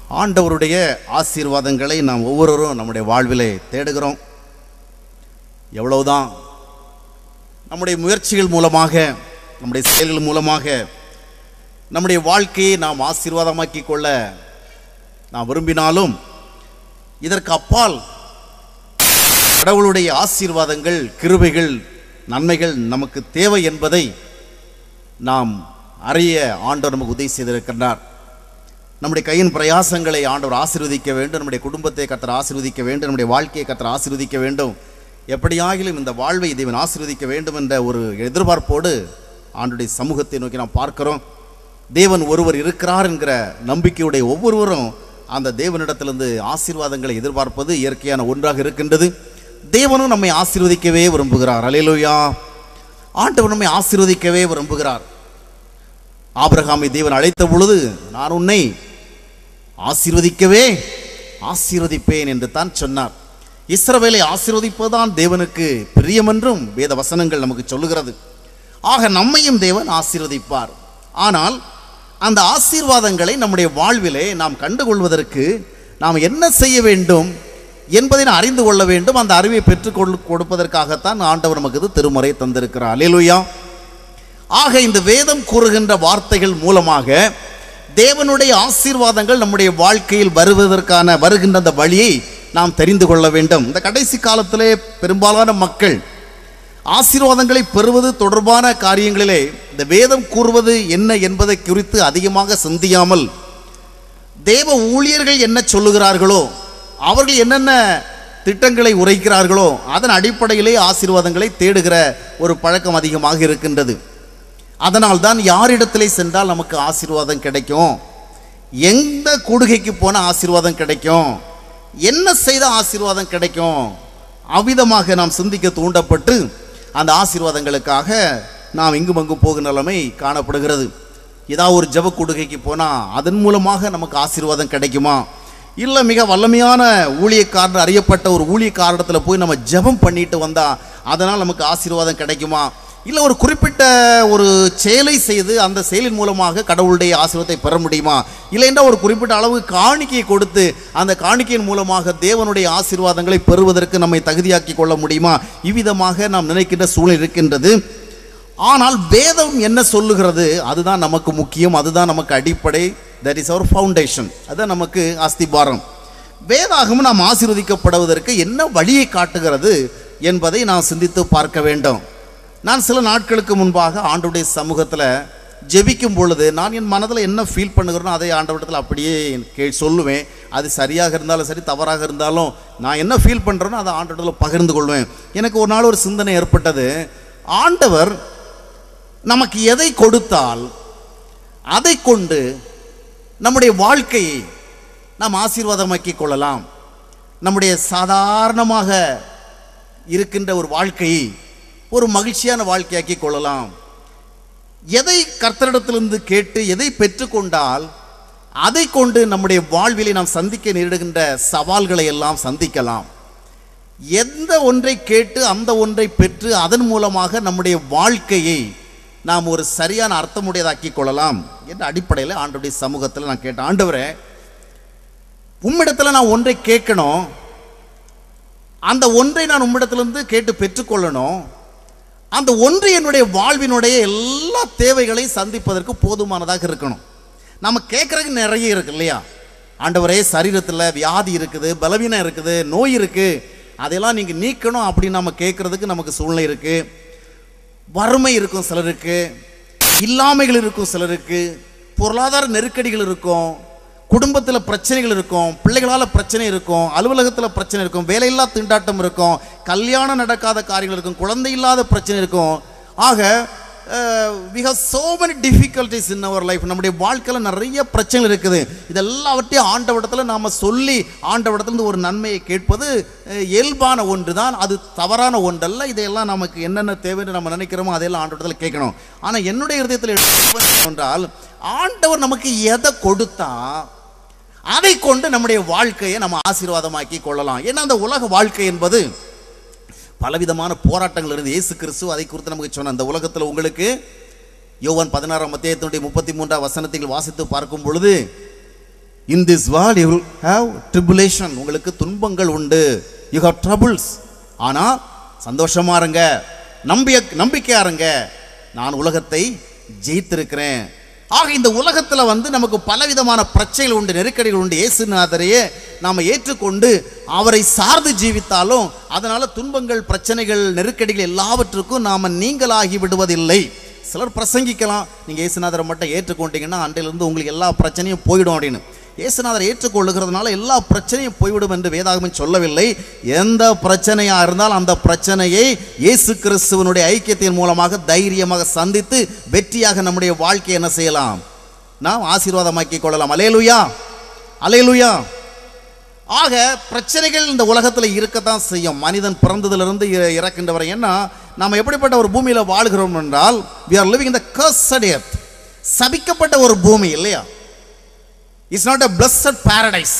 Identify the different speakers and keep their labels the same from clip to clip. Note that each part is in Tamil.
Speaker 1: ஆண்டவருடைய ஆசீர்வாதங்களை நாம் ஒவ்வொருவரும் நம்முடைய வாழ்விலே தேடுகிறோம் எவ்வளவுதான் நம்முடைய முயற்சிகள் மூலமாக நம்முடைய செயல்கள் மூலமாக நம்முடைய வாழ்க்கையை நாம் ஆசீர்வாதமாக்கி கொள்ள நாம் விரும்பினாலும் இதற்கு அப்பால் கடவுளுடைய ஆசீர்வாதங்கள் கிருபைகள் நன்மைகள் நமக்கு தேவை என்பதை நாம் அறிய ஆண்டவர் நமக்கு உதவி செய்திருக்கின்றார் நம்முடைய கையின் பிரயாசங்களை ஆண்டவர் ஆசீர்வதிக்க வேண்டும் நம்முடைய குடும்பத்தை கத்தர் ஆசீர்வதிக்க வேண்டும் நம்முடைய வாழ்க்கையை கத்தர் ஆசீர்வதிக்க வேண்டும் எப்படியாகிலும் இந்த வாழ்வை தேவன் ஆசீர்வதிக்க வேண்டும் என்ற ஒரு எதிர்பார்ப்போடு ஆண்டுடைய சமூகத்தை நோக்கி நாம் பார்க்கிறோம் தேவன் ஒருவர் இருக்கிறார் என்கிற நம்பிக்கையுடைய ஒவ்வொருவரும் அந்த தேவனிடத்திலிருந்து ஆசீர்வாதங்களை எதிர்பார்ப்பது இயற்கையான ஒன்றாக இருக்கின்றது தேவனும் நம்மை ஆசீர்வதிக்கவே விரும்புகிறார் அலையலுயா ஆண்டவர் நம்மை ஆசீர்வதிக்கவே விரும்புகிறார் ஆபிரகாமை தேவன் அழைத்த பொழுது நான் உன்னை ஆசீர்வதிக்கவே ஆசீர்வதிப்பேன் என்று தான் சொன்னார் இஸ்ரவேலை ஆசீர்வதிப்பதுதான் தேவனுக்கு பிரியமென்றும் வேத வசனங்கள் நமக்கு சொல்லுகிறது ஆக நம்மையும் தேவன் ஆசீர்வதிப்பார் ஆனால் அந்த ஆசீர்வாதங்களை நம்முடைய வாழ்விலே நாம் கண்டுகொள்வதற்கு நாம் என்ன செய்ய வேண்டும் என்பதை நான் அறிந்து கொள்ள வேண்டும் அந்த அறிவை பெற்றுக் கொள் கொடுப்பதற்காகத்தான் ஆண்டவர் நமக்கு இது திருமுறை தந்திருக்கிறார் அலேலுயா ஆக இந்த வேதம் கூறுகின்ற வார்த்தைகள் மூலமாக தேவனுடைய ஆசீர்வாதங்கள் நம்முடைய வாழ்க்கையில் வருவதற்கான வருகின்ற அந்த வழியை நாம் தெரிந்து கொள்ள வேண்டும் இந்த கடைசி காலத்திலே பெரும்பாலான மக்கள் ஆசீர்வாதங்களை பெறுவது தொடர்பான காரியங்களிலே இந்த வேதம் கூறுவது என்ன என்பதை குறித்து அதிகமாக சிந்தியாமல் தேவ ஊழியர்கள் என்ன சொல்லுகிறார்களோ அவர்கள் என்னென்ன திட்டங்களை உரைக்கிறார்களோ அதன் அடிப்படையிலே ஆசீர்வாதங்களை தேடுகிற ஒரு பழக்கம் அதிகமாக இருக்கின்றது அதனால் தான் யாரிடத்திலே சென்றால் நமக்கு ஆசீர்வாதம் கிடைக்கும் எந்த கூடுகைக்கு போன ஆசீர்வாதம் கிடைக்கும் என்ன செய்த ஆசீர்வாதம் கிடைக்கும் அவ்விதமாக நாம் சிந்திக்க தூண்டப்பட்டு அந்த ஆசீர்வாதங்களுக்காக நாம் இங்கும் அங்கும் போகும் நிலைமை காணப்படுகிறது ஏதாவது ஒரு ஜப கூடுகைக்கு போனால் அதன் மூலமாக நமக்கு ஆசீர்வாதம் கிடைக்குமா இல்லை மிக வல்லமையான ஊழியக்காரர் அறியப்பட்ட ஒரு ஊழியக்காரத்தில் போய் நம்ம ஜெபம் பண்ணிட்டு வந்தா அதனால் நமக்கு ஆசீர்வாதம் கிடைக்குமா இல்லை ஒரு குறிப்பிட்ட ஒரு செயலை செய்து அந்த செயலின் மூலமாக கடவுளுடைய ஆசீர்வாதத்தை பெற முடியுமா இல்லைன்னா ஒரு குறிப்பிட்ட அளவு காணிக்கையை கொடுத்து அந்த காணிக்கையின் மூலமாக தேவனுடைய ஆசீர்வாதங்களை பெறுவதற்கு நம்மை தகுதியாக்கி கொள்ள முடியுமா இவ்விதமாக நாம் நினைக்கின்ற சூழல் இருக்கின்றது ஆனால் வேதம் என்ன சொல்லுகிறது அதுதான் நமக்கு முக்கியம் அதுதான் நமக்கு அடிப்படை தட் இஸ் அவர் ஃபவுண்டேஷன் அதுதான் நமக்கு அஸ்திபாரம் வேதாகமும் நாம் ஆசீர்வதிக்கப்படுவதற்கு என்ன வழியை காட்டுகிறது என்பதை நாம் சிந்தித்து பார்க்க வேண்டும் நான் சில நாட்களுக்கு முன்பாக ஆண்டுடைய சமூகத்தில் ஜெபிக்கும் பொழுது நான் என் மனதில் என்ன ஃபீல் பண்ணுகிறேனோ அதை ஆண்டவரிடத்தில் அப்படியே கே சொல்லுவேன் அது சரியாக இருந்தாலும் சரி தவறாக இருந்தாலும் நான் என்ன ஃபீல் பண்ணுறேனோ அதை ஆண்டவரிடத்தில் பகிர்ந்து கொள்வேன் எனக்கு ஒரு நாள் ஒரு சிந்தனை ஏற்பட்டது ஆண்டவர் நமக்கு எதை கொடுத்தால் அதை கொண்டு நம்முடைய வாழ்க்கையை நாம் ஆசீர்வாதமாக்கி கொள்ளலாம் நம்முடைய சாதாரணமாக இருக்கின்ற ஒரு வாழ்க்கையை ஒரு மகிழ்ச்சியான வாழ்க்கையாக்கி கொள்ளலாம் எதை கர்த்தரிடத்திலிருந்து கேட்டு எதை பெற்றுக்கொண்டால் அதை கொண்டு நம்முடைய வாழ்விலை நாம் சந்திக்க நேரிடுகின்ற சவால்களை எல்லாம் சந்திக்கலாம் எந்த ஒன்றை கேட்டு அந்த ஒன்றை பெற்று அதன் மூலமாக நம்முடைய வாழ்க்கையை நாம் ஒரு சரியான அர்த்தமுடையதாக்கி கொள்ளலாம் என்ற அடிப்படையில் ஆண்டுடைய சமூகத்தில் நான் கேட்டேன் ஆண்டவரே உம்மிடத்தில் நான் ஒன்றை கேட்கணும் அந்த ஒன்றை நான் உம்மிடத்திலிருந்து கேட்டு பெற்றுக்கொள்ளணும் அந்த ஒன்று என்னுடைய வாழ்வினுடைய எல்லா தேவைகளையும் சந்திப்பதற்கு போதுமானதாக இருக்கணும் நம்ம கேட்குறதுக்கு நிறைய இருக்கு இல்லையா ஆண்டவரே சரீரத்தில் வியாதி இருக்குது பலவீனம் இருக்குது நோய் இருக்குது அதெல்லாம் நீங்கள் நீக்கணும் அப்படின்னு நம்ம கேட்குறதுக்கு நமக்கு சூழ்நிலை இருக்குது வறுமை இருக்கும் சிலருக்கு இல்லாமைகள் இருக்கும் சிலருக்கு பொருளாதார நெருக்கடிகள் இருக்கும் குடும்பத்தில் பிரச்சனைகள் இருக்கும் பிள்ளைகளால் பிரச்சனை இருக்கும் அலுவலகத்தில் பிரச்சனை இருக்கும் வேலையில்லா திண்டாட்டம் இருக்கும் கல்யாணம் நடக்காத காரியங்கள் இருக்கும் குழந்தை இல்லாத பிரச்சனை இருக்கும் ஆக we have so many difficulties in our life நம்முடைய வாழ்க்கையில் நிறைய பிரச்சனைகள் இருக்குது இதெல்லாவற்றையும் ஆண்டவடத்தில் நாம் சொல்லி ஆண்டவடத்திலிருந்து ஒரு நன்மையை கேட்பது அஹ், இயல்பான ஒன்று தான் அது தவறான ஒன்றல்ல இதையெல்லாம் நமக்கு என்னென்ன தேவைன்னு நம்ம நினைக்கிறோமோ அதையெல்லாம் ஆண்டவடத்தில் கேட்கணும் ஆனால் என்னுடைய இருதயத்தில் எடுத்து என்றால் ஆண்டவர் நமக்கு எதை கொடுத்தா அதை கொண்டு நம்முடைய வாழ்க்கையை நம்ம ஆசீர்வாதமாக்கி கொள்ளலாம் ஏன்னா அந்த உலக வாழ்க்கை என்பது பலவிதமான போராட்டங்கள் இருந்து இயேசு கிறிஸ்து அதை குறித்து நமக்கு சொன்ன அந்த உலகத்தில் உங்களுக்கு யோவான் பதினாறாம் அத்தியாயத்தினுடைய முப்பத்தி மூன்றாம் வசனத்தில் வாசித்து பார்க்கும் பொழுது in this world you will have tribulation உங்களுக்கு துன்பங்கள் உண்டு யூ ஹவ் ட்ரபிள்ஸ் ஆனால் சந்தோஷமா இருங்க நம்பிய நம்பிக்கையா இருங்க நான் உலகத்தை ஜெயித்திருக்கிறேன் ஆக இந்த உலகத்தில் வந்து நமக்கு பலவிதமான பிரச்சனைகள் உண்டு நெருக்கடிகள் உண்டு இயேசுநாதரையே நாம் ஏற்றுக்கொண்டு அவரை சார்ந்து ஜீவித்தாலும் அதனால துன்பங்கள் பிரச்சனைகள் நெருக்கடிகள் எல்லாவற்றுக்கும் நாம் நீங்களாகி விடுவதில்லை சிலர் பிரசங்கிக்கலாம் நீங்கள் இயேசுநாதரை மட்டும் ஏற்றுக்கொண்டீங்கன்னா அன்றையிலிருந்து உங்களுக்கு எல்லா பிரச்சனையும் போயிடும் அப்படின்னு இயேசுநாதரை ஏற்றுக்கொள்ளுகிறதுனால எல்லா பிரச்சனையும் போய்விடும் என்று வேதாகமம் சொல்லவில்லை எந்த பிரச்சனையா இருந்தால் அந்த பிரச்சனையை இயேசு கிறிஸ்துவனுடைய ஐக்கியத்தின் மூலமாக தைரியமாக சந்தித்து வெற்றியாக நம்முடைய வாழ்க்கையை என்ன செய்யலாம் நாம் ஆசீர்வாதமாக்கி கொள்ளலாம் அலேலுயா அலேலுயா ஆக பிரச்சனைகள் இந்த உலகத்தில் இருக்கத்தான் செய்யும் மனிதன் பிறந்ததிலிருந்து இ- இறக்கின்ற வரை ஏன்னா நாம் எப்படிப்பட்ட ஒரு பூமியில் வாழ்கிறோம் என்றால் we are living in the cursed earth சபிக்கப்பட்ட ஒரு பூமி இல்லையா it's not a blessed paradise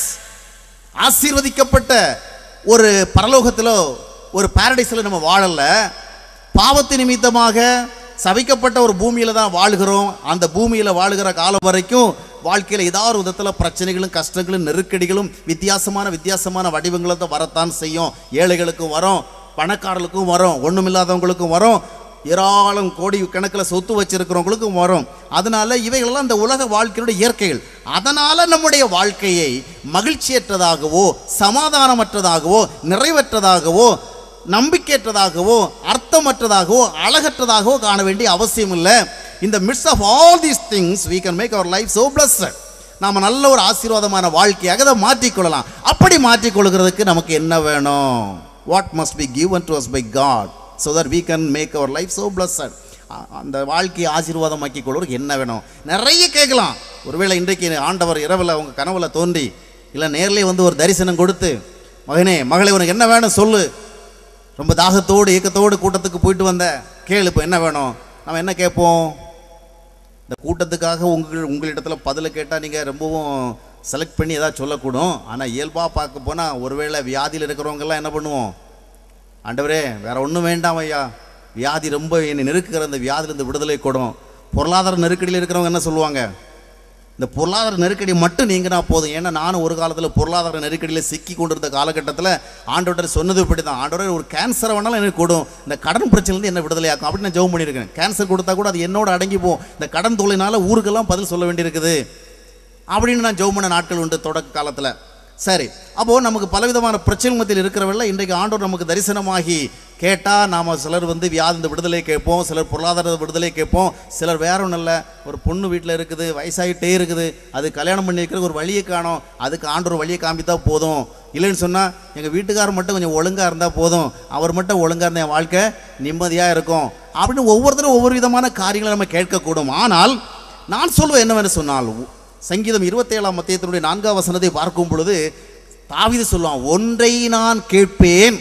Speaker 1: ஆசீர்வதிக்கப்பட்ட ஒரு பரலோகத்திலோ ஒரு பாரடைஸில் நம்ம வாழல பாவத்து நிமித்தமாக சபிக்கப்பட்ட ஒரு பூமியில தான் வாழ்கிறோம் அந்த பூமியில வாழுகிற காலம் வரைக்கும் வாழ்க்கையில் ஏதாவது ஒரு விதத்தில் பிரச்சனைகளும் கஷ்டங்களும் நெருக்கடிகளும் வித்தியாசமான வித்தியாசமான வடிவங்களை தான் வரத்தான் செய்யும் ஏழைகளுக்கும் வரும் பணக்காரர்களுக்கும் வரும் ஒண்ணுமில்லாதவங்களுக்கும் வரும் ஏராளம் கோடி கணக்கில் சொத்து வச்சிருக்கிறவங்களுக்கும் வரும் அதனால இவைகளெல்லாம் இந்த உலக வாழ்க்கையுடைய இயற்கைகள் அதனால நம்முடைய வாழ்க்கையை மகிழ்ச்சியற்றதாகவோ சமாதானமற்றதாகவோ நிறைவற்றதாகவோ நம்பிக்கையற்றதாகவோ அர்த்தமற்றதாகவோ அழகற்றதாகவோ காண வேண்டிய அவசியம் இல்லை இந்த midst of all these things we can make our life so blessed நாம நல்ல ஒரு ஆசீர்வாதமான வாழ்க்கையாக அதை மாற்றிக்கொள்ளலாம் அப்படி மாற்றிக்கொள்கிறதுக்கு நமக்கு என்ன வேணும் what must be given to us by God so that we can make our life so blessed அ- அந்த வாழ்க்கையை ஆசீர்வாதமாக்கி கொள்வதற்கு என்ன வேணும் நிறைய கேட்கலாம் ஒருவேளை இன்றைக்கு ஆண்டவர் இரவில் அவங்க கனவுல தோன்றி இல்லை நேர்லயே வந்து ஒரு தரிசனம் கொடுத்து மகனே மகளே உனக்கு என்ன வேணும் சொல்லு ரொம்ப தாகத்தோடு ஏக்கத்தோடு கூட்டத்துக்கு போயிட்டு வந்த கேளு இப்போ என்ன வேணும் நம்ம என்ன கேட்போம் இந்த கூட்டத்துக்காக உங்கள் உங்களிடத்துல பதிலை கேட்டால் நீங்கள் ரொம்பவும் செலக்ட் பண்ணி ஏதாவது சொல்லக்கூடும் ஆனால் இயல்பாக பார்க்க போனால் ஒருவேளை வியாதியில் இருக்கிறவங்கெல்லாம் என்ன பண்ணுவோம் ஆண்டவரே வேற ஒன்றும் வேண்டாம் ஐயா வியாதி ரொம்ப என்னை நெருக்குகிற அந்த வியாதியிலிருந்து விடுதலை கூடும் பொருளாதார நெருக்கடியில் இருக்கிறவங்க என்ன சொல்லுவாங்க இந்த பொருளாதார நெருக்கடி மட்டும் நீங்கினா போதும் ஏன்னா நானும் ஒரு காலத்தில் பொருளாதார நெருக்கடியில் சிக்கி கொண்டிருந்த காலகட்டத்தில் ஆண்டோட்டர் சொன்னது இப்படி தான் ஆண்டோடர் ஒரு கேன்சரை வேணாலும் எனக்கு கொடும் இந்த கடன் பிரச்சனைலேருந்து என்ன விடுதலையாக்கும் அப்படின்னு நான் ஜெபம் பண்ணியிருக்கேன் கேன்சர் கொடுத்தா கூட அது என்னோட அடங்கி போகும் இந்த கடன் தொழிலினால ஊருக்கெல்லாம் பதில் சொல்ல வேண்டியிருக்குது அப்படின்னு நான் ஜெபம் பண்ண நாட்கள் உண்டு தொடக்க காலத்தில் சரி அப்போது நமக்கு பலவிதமான பிரச்சனை மத்தியில் இருக்கிறவள்ள இன்றைக்கு ஆண்டவர் நமக்கு தரிசனமாகி கேட்டால் நாம் சிலர் வந்து வியாதி இந்த விடுதலை கேட்போம் சிலர் பொருளாதார விடுதலை கேட்போம் சிலர் வேற ஒன்றும் இல்லை ஒரு பொண்ணு வீட்டில் இருக்குது வயசாகிட்டே இருக்குது அது கல்யாணம் பண்ணி வைக்கிற ஒரு வழியை காணும் அதுக்கு ஆண்டவர் வழியை காமித்தா போதும் இல்லைன்னு சொன்னால் எங்கள் வீட்டுக்காரர் மட்டும் கொஞ்சம் ஒழுங்காக இருந்தால் போதும் அவர் மட்டும் ஒழுங்காக இருந்தால் என் வாழ்க்கை நிம்மதியாக இருக்கும் அப்படின்னு ஒவ்வொருத்தரும் ஒவ்வொரு விதமான காரியங்களை நம்ம கேட்கக்கூடும் ஆனால் நான் சொல்லுவேன் என்னவென்று சொன்னால் சங்கீதம் இருபத்தேழாம் மத்தியத்தினுடைய நான்காம் வசனத்தை பார்க்கும் பொழுது தாவீது சொல்லுவான் ஒன்றை நான் கேட்பேன்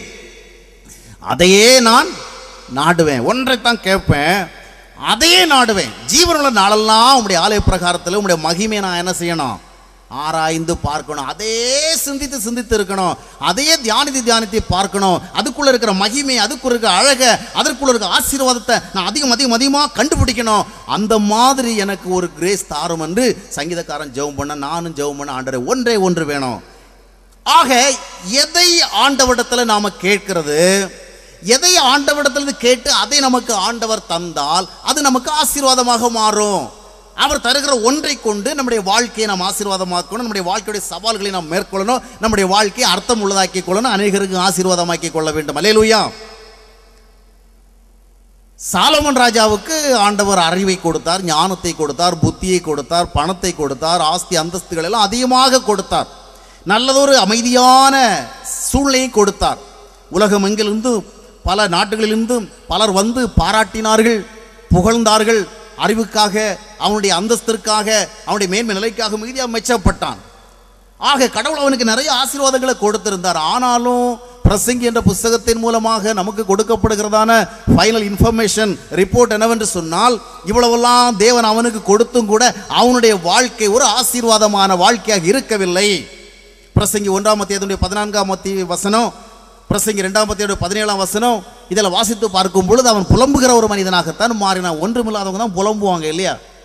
Speaker 1: அதையே நான் நாடுவேன் ஒன்றைத்தான் கேட்பேன் அதையே நாடுவேன் ஜீவனுள்ள நாளெல்லாம் உங்களுடைய ஆலய பிரகாரத்தில் உங்களுடைய மகிமையை நான் என்ன செய்யணும் ஆராய்ந்து பார்க்கணும் அதே சிந்தித்து சிந்தித்து இருக்கணும் அதையே தியானித்து தியானித்து பார்க்கணும் அதுக்குள்ள இருக்கிற மகிமை அதுக்குள்ள இருக்கிற அழக அதற்குள்ள இருக்கிற ஆசீர்வாதத்தை நான் அதிகம் அதிகம் அதிகமாக கண்டுபிடிக்கணும் அந்த மாதிரி எனக்கு ஒரு கிரேஸ் தாரும் என்று சங்கீதக்காரன் ஜெபம் பண்ண நானும் ஜெபம் பண்ண ஆண்டரை ஒன்றே ஒன்று வேணும் ஆக எதை ஆண்டவரிடத்தில் நாம கேட்கிறது எதை ஆண்டவரிடத்திலிருந்து கேட்டு அதை நமக்கு ஆண்டவர் தந்தால் அது நமக்கு ஆசீர்வாதமாக மாறும் அவர் தருகிற ஒன்றை கொண்டு நம்முடைய வாழ்க்கையை நாம் ஆசீர்வாதமாக்கணும் நம்முடைய வாழ்க்கையுடைய சவால்களை நாம் மேற்கொள்ளணும் நம்முடைய வாழ்க்கையை அர்த்தம் உள்ளதாக்கி கொள்ளணும் அநேகருக்கு ஆசீர்வாதமாக்கி கொள்ள வேண்டும் அலையலுயா சாலமன் ராஜாவுக்கு ஆண்டவர் அறிவை கொடுத்தார் ஞானத்தை கொடுத்தார் புத்தியை கொடுத்தார் பணத்தை கொடுத்தார் ஆஸ்தி அந்தஸ்துகள் எல்லாம் அதிகமாக கொடுத்தார் நல்லதொரு அமைதியான சூழ்நிலையை கொடுத்தார் உலகம் எங்கிலிருந்து பல நாடுகளிலிருந்தும் பலர் வந்து பாராட்டினார்கள் புகழ்ந்தார்கள் அறிவுக்காக அவனுடைய அந்தஸ்திற்காக அவனுடைய மேன்மை நிலைக்காக மிகுதியாக மெச்சப்பட்டான் ஆக கடவுள் அவனுக்கு நிறைய ஆசீர்வாதங்களை கொடுத்திருந்தார் ஆனாலும் பிரசங்கி என்ற புஸ்தகத்தின் மூலமாக நமக்கு கொடுக்கப்படுகிறதான ஃபைனல் இன்ஃபர்மேஷன் ரிப்போர்ட் என்னவென்று சொன்னால் இவ்வளவெல்லாம் தேவன் அவனுக்கு கொடுத்தும் கூட அவனுடைய வாழ்க்கை ஒரு ஆசீர்வாதமான வாழ்க்கையாக இருக்கவில்லை பிரசங்கி ஒன்றாம் மத்தியத்துடைய பதினான்காம் மத்திய வசனம் பிரசங்கி இரண்டாம் மத்தியோட பதினேழாம் வசனம் இதில் வாசித்து பார்க்கும் பொழுது அவன் புலம்புகிற ஒரு மனிதனாகத்தான் மாறினான் ஒன்றுமில்லாதவங்க தான் புலம்புவாங்க இல்லையா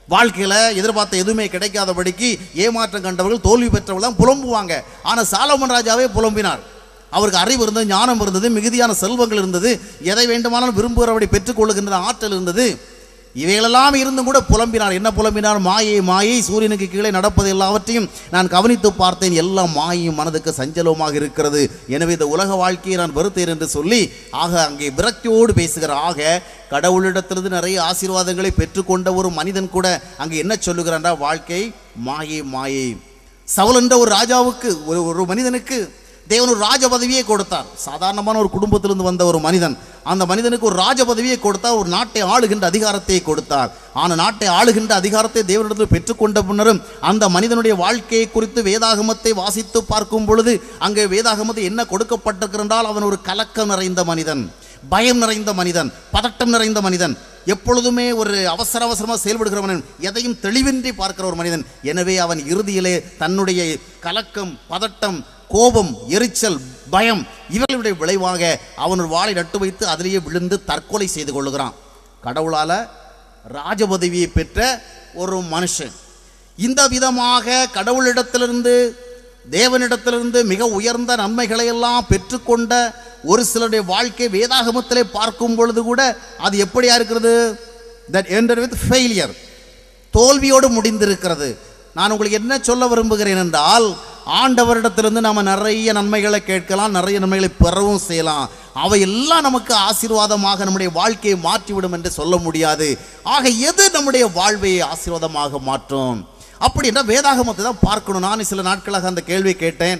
Speaker 1: வாழ்க்கையில் எதிர்பார்த்த எதுவுமே கிடைக்காதபடிக்கு ஏமாற்றம் கண்டவர்கள் தோல்வி பெற்றவர்கள் தான் புலம்புவாங்க ஆனால் சாலமன் ராஜாவே புலம்பினார் அவருக்கு அறிவு இருந்தது ஞானம் இருந்தது மிகுதியான செல்வங்கள் இருந்தது எதை வேண்டுமானாலும் விரும்புகிறபடி பெற்றுக்கொள்ளுகின்ற ஆற்றல் இருந்தது இவைகளெல்லாம் இருந்தும் கூட புலம்பினார் என்ன புலம்பினார் மாயை மாயை சூரியனுக்கு கீழே நடப்பது எல்லாவற்றையும் நான் கவனித்து பார்த்தேன் எல்லாம் மாயையும் மனதுக்கு சஞ்சலமாக இருக்கிறது எனவே இந்த உலக வாழ்க்கையை நான் வெறுத்தேன் என்று சொல்லி ஆக அங்கே விரக்தியோடு பேசுகிறார் ஆக கடவுளிடத்திலிருந்து நிறைய ஆசீர்வாதங்களை பெற்றுக்கொண்ட ஒரு மனிதன் கூட அங்கே என்ன சொல்லுகிறான்டா வாழ்க்கை மாயை மாயை சவுல் என்ற ஒரு ராஜாவுக்கு ஒரு ஒரு மனிதனுக்கு தேவன் ஒரு ராஜ பதவியை கொடுத்தார் சாதாரணமான ஒரு குடும்பத்திலிருந்து வந்த ஒரு மனிதன் அந்த மனிதனுக்கு ஒரு ராஜ பதவியை கொடுத்தார் ஒரு நாட்டை ஆளுகின்ற அதிகாரத்தை கொடுத்தார் ஆனால் நாட்டை ஆளுகின்ற அதிகாரத்தை தேவனிடத்தில் பெற்றுக்கொண்ட பின்னரும் அந்த மனிதனுடைய வாழ்க்கையை குறித்து வேதாகமத்தை வாசித்து பார்க்கும் பொழுது அங்கே வேதாகமத்தை என்ன கொடுக்கப்பட்டிருக்கிறால் அவன் ஒரு கலக்கம் நிறைந்த மனிதன் பயம் நிறைந்த மனிதன் பதட்டம் நிறைந்த மனிதன் எப்பொழுதுமே ஒரு அவசர அவசரமாக செயல்படுகிற மனிதன் எதையும் தெளிவின்றி பார்க்கிற ஒரு மனிதன் எனவே அவன் இறுதியிலே தன்னுடைய கலக்கம் பதட்டம் கோபம் எரிச்சல் பயம் இவர்களுடைய விளைவாக அவன் ஒரு வாளை நட்டு வைத்து அதிலேயே விழுந்து தற்கொலை செய்து கொள்ளுகிறான் கடவுளால் ராஜபதவியை பெற்ற ஒரு மனுஷன் இந்த விதமாக கடவுளிடத்திலிருந்து தேவனிடத்திலிருந்து மிக உயர்ந்த நன்மைகளை எல்லாம் பெற்றுக்கொண்ட ஒரு சிலருடைய வாழ்க்கை வேதாகமத்திலே பார்க்கும் பொழுது கூட அது எப்படியா இருக்கிறது தட் ended வித் ஃபெயிலியர் தோல்வியோடு முடிந்திருக்கிறது நான் உங்களுக்கு என்ன சொல்ல விரும்புகிறேன் என்றால் ஆண்டவரிடத்திலிருந்து நாம் நிறைய நன்மைகளை கேட்கலாம் நிறைய நன்மைகளை பெறவும் செய்யலாம் அவை எல்லாம் நமக்கு ஆசீர்வாதமாக நம்முடைய வாழ்க்கையை மாற்றிவிடும் என்று சொல்ல முடியாது ஆக எது நம்முடைய வாழ்வை ஆசீர்வாதமாக மாற்றும் அப்படி என்றால் வேதாகமத்தை தான் பார்க்கணும் நான் சில நாட்களாக அந்த கேள்வியை கேட்டேன்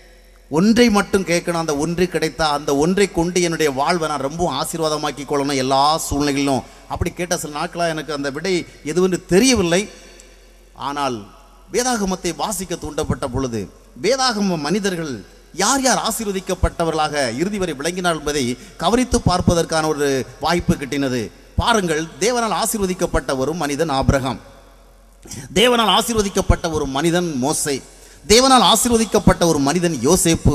Speaker 1: ஒன்றை மட்டும் கேட்கணும் அந்த ஒன்று கிடைத்தா அந்த ஒன்றை கொண்டு என்னுடைய வாழ்வை நான் ரொம்ப ஆசீர்வாதமாக்கி கொள்ளணும் எல்லா சூழ்நிலைகளிலும் அப்படி கேட்ட சில நாட்களாக எனக்கு அந்த விடை எதுவென்று தெரியவில்லை ஆனால் வேதாகமத்தை வாசிக்க தூண்டப்பட்ட பொழுது வேதாகம மனிதர்கள் யார் யார் ஆசீர்வதிக்கப்பட்டவர்களாக இறுதி வரை விளங்கினார் என்பதை கவனித்து பார்ப்பதற்கான ஒரு வாய்ப்பு கிட்டினது பாருங்கள் தேவனால் ஆசீர்வதிக்கப்பட்ட ஒரு மனிதன் ஆபிரகாம் தேவனால் ஆசீர்வதிக்கப்பட்ட ஒரு மனிதன் மோசை தேவனால் ஆசீர்வதிக்கப்பட்ட ஒரு மனிதன் யோசேப்பு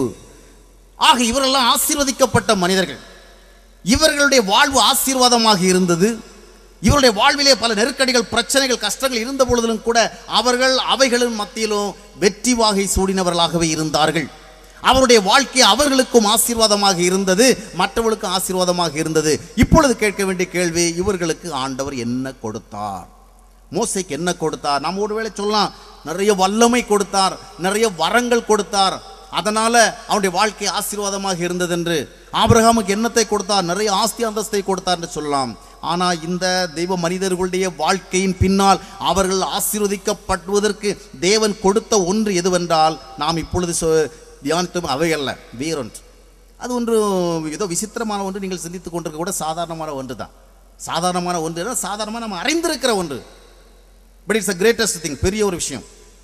Speaker 1: ஆக இவரெல்லாம் ஆசீர்வதிக்கப்பட்ட மனிதர்கள் இவர்களுடைய வாழ்வு ஆசீர்வாதமாக இருந்தது இவருடைய வாழ்விலே பல நெருக்கடிகள் பிரச்சனைகள் கஷ்டங்கள் இருந்த பொழுதிலும் கூட அவர்கள் அவைகளின் மத்தியிலும் வெற்றி வாகை சூடினவர்களாகவே இருந்தார்கள் அவருடைய வாழ்க்கை அவர்களுக்கும் ஆசீர்வாதமாக இருந்தது மற்றவர்களுக்கும் ஆசீர்வாதமாக இருந்தது இப்பொழுது கேட்க வேண்டிய கேள்வி இவர்களுக்கு ஆண்டவர் என்ன கொடுத்தார் மோசைக்கு என்ன கொடுத்தார் நம்ம ஒருவேளை சொல்லலாம் நிறைய வல்லமை கொடுத்தார் நிறைய வரங்கள் கொடுத்தார் அதனால அவனுடைய வாழ்க்கை ஆசீர்வாதமாக இருந்தது என்று ஆபிரகாமுக்கு என்னத்தை கொடுத்தார் நிறைய ஆஸ்தி அந்தஸ்தை கொடுத்தார் என்று சொல்லலாம் ஆனா இந்த தெய்வ மனிதர்களுடைய வாழ்க்கையின் பின்னால் அவர்கள் ஆசீர்வதிக்கப்படுவதற்கு தேவன் கொடுத்த ஒன்று எதுவென்றால் நாம் இப்பொழுது சொ- தியானித்தோம் அவை அல்ல வேறொன்று அது ஒன்று ஏதோ விசித்திரமான ஒன்று நீங்கள் சிந்தித்துக் கொண்டிருக்க கூட சாதாரணமான ஒன்று தான் சாதாரணமான ஒன்று இல்ல, சாதாரணமாக நம்ம அறிந்திருக்கிற ஒன்று but it's a greatest thing பெரிய ஒரு விஷயம்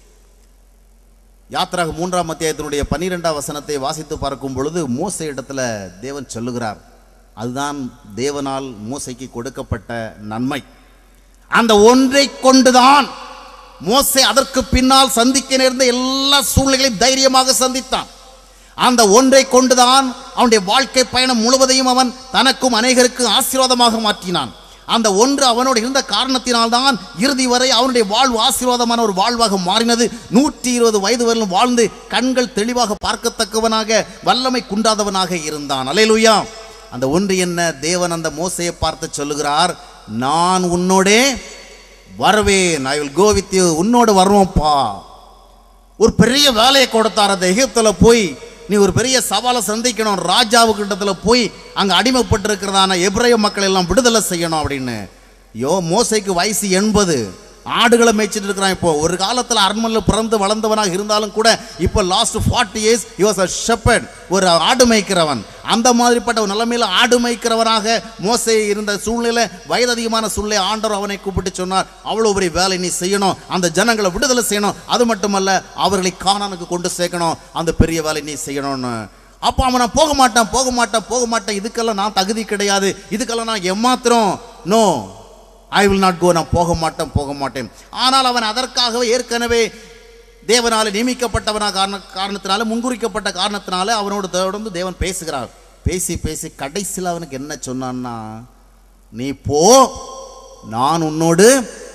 Speaker 1: யாத்திராக மூன்றாம் அத்தியாயத்தினுடைய பன்னிரெண்டாம் வசனத்தை வாசித்து பார்க்கும் பொழுது மோசை இடத்துல தேவன் சொல்லுகிறார் அதுதான் தேவனால் மோசைக்கு கொடுக்கப்பட்ட நன்மை அந்த ஒன்றை கொண்டுதான் மோசே அதற்கு பின்னால் சந்திக்க நேர்ந்த எல்லா சூழ்நிலைகளையும் தைரியமாக சந்தித்தான் அந்த ஒன்றை கொண்டுதான் அவனுடைய வாழ்க்கை பயணம் முழுவதையும் அவன் தனக்கும் அநேகருக்கும் ஆசீர்வாதமாக மாற்றினான் அந்த ஒன்று அவனோடு இருந்த காரணத்தினால்தான் இறுதி வரை அவனுடைய வாழ்வு ஆசீர்வாதமான ஒரு வாழ்வாக மாறினது நூற்றி இருபது வயது வரையிலும் வாழ்ந்து கண்கள் தெளிவாக பார்க்கத்தக்கவனாக வல்லமை குன்றாதவனாக இருந்தான் அலையலுயா அந்த ஒன்று என்ன தேவன் அந்த மோசையை பார்த்து சொல்லுகிறார் நான் உன்னோடே வருவேன் I will go with you உன்னோடு வருவோம்ப்பா ஒரு பெரிய வேலையை கொடுத்தார் அந்த எகிப்துல போய் நீ ஒரு பெரிய சவாலை சந்திக்கணும் ராஜாவுக்கிட்டத்துல போய் அங்க அடிமைப்பட்டிருக்கிறதான எபிரேய மக்கள் எல்லாம் விடுதலை செய்யணும் அப்படின்னு யோ மோசைக்கு வயசு எண்பது ஆடுகளை மேய்ச்சிட்டு இருக்கிறான் இப்போ ஒரு காலத்தில் அரண்மனையில் பிறந்து வளர்ந்தவனாக இருந்தாலும் கூட இப்போ last forty years use a shepherd ஒரு ஆடு மேய்க்கிறவன் அந்த மாதிரிப்பட்ட ஒரு நிலைமையில் ஆடு மேய்க்கிறவனாக மோசே இருந்த சூழ்நிலை வயது அதிகமான சூழ்நிலை ஆண்டவர் அவனை கூப்பிட்டு சொன்னார் அவ்வளோ பெரிய வேலை நீ செய்யணும் அந்த ஜனங்களை விடுதலை செய்யணும் அது மட்டுமல்ல அவர்களை காணானுக்கு கொண்டு சேர்க்கணும் அந்த பெரிய வேலை நீ செய்யணும்னு அப்போ அவன் நான் போக மாட்டேன் போக மாட்டேன் போக மாட்டேன் இதுக்கெல்லாம் நான் தகுதி கிடையாது இதுக்கெல்லாம் நான் ஏமாத்திரம் no I will not go நான் போக மாட்டேன் போக மாட்டேன் ஆனால் அவன் அதற்காகவே ஏற்கனவே தேவனால நியமிக்கப்பட்டவனா காரண காரணத்தினால முன்குறிக்கப்பட்ட காரணத்தினால அவனோடு தொடர்ந்து தேவன் பேசுகிறார் பேசி பேசி கடைசியில் அவனுக்கு என்ன சொன்னான்னா நீ போ நான் உன்னோடு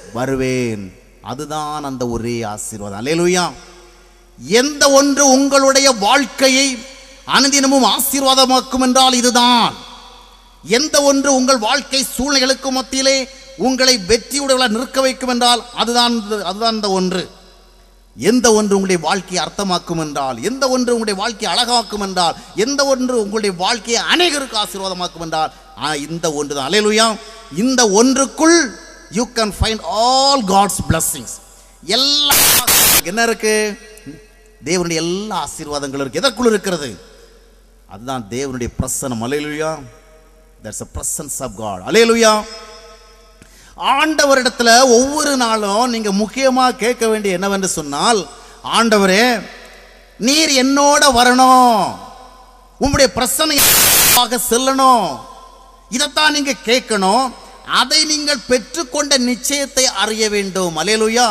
Speaker 1: வருவேன் அதுதான் அந்த ஒரே ஆசீர்வாதம் அல்லேலூயா எந்த ஒன்று உங்களுடைய வாழ்க்கையை அனுதினமும் ஆசீர்வாதமாக்கும் என்றால் இதுதான் எந்த ஒன்று உங்கள் வாழ்க்கை சூழ்நிலைகளுக்கு மத்தியிலே உங்களை வெற்றியுடையவளாக நிற்க வைக்கும் என்றால் அதுதான் இந்த- அதுதான் இந்த ஒன்று எந்த ஒன்று உங்களுடைய வாழ்க்கையை அர்த்தமாக்கும் என்றால் எந்த ஒன்று உங்களுடைய வாழ்க்கையை அழகாக்கும் என்றால் எந்த ஒன்று உங்களுடைய வாழ்க்கையை அநேகருக்கு ஆசீர்வாதமாக்கும் என்றால் ஆ, இந்த ஒன்று தான் அலையலுயா இந்த ஒன்றுக்குள் you can find all God's blessings எல்லா என்ன இருக்கு தேவனுடைய எல்லா ஆசீர்வாதங்களும் இருக்கு எதற்குள் இருக்கிறது அதுதான் தேவனுடைய பிரசனம் hallelujah that's a presence of God hallelujah ஆண்டவரிடத்துல ஒவ்வொரு நாளும் நீங்க முக்கியமா கேட்க வேண்டிய என்னவென்று சொன்னால் ஆண்டவரே நீர் என்னோட வரணும் உம்முடைய பிரசனையாக செல்லணும் இதைத்தான் நீங்க கேட்கணும் அதை நீங்கள் பெற்றுக்கொண்ட நிச்சயத்தை அறிய வேண்டும் அலேலுயா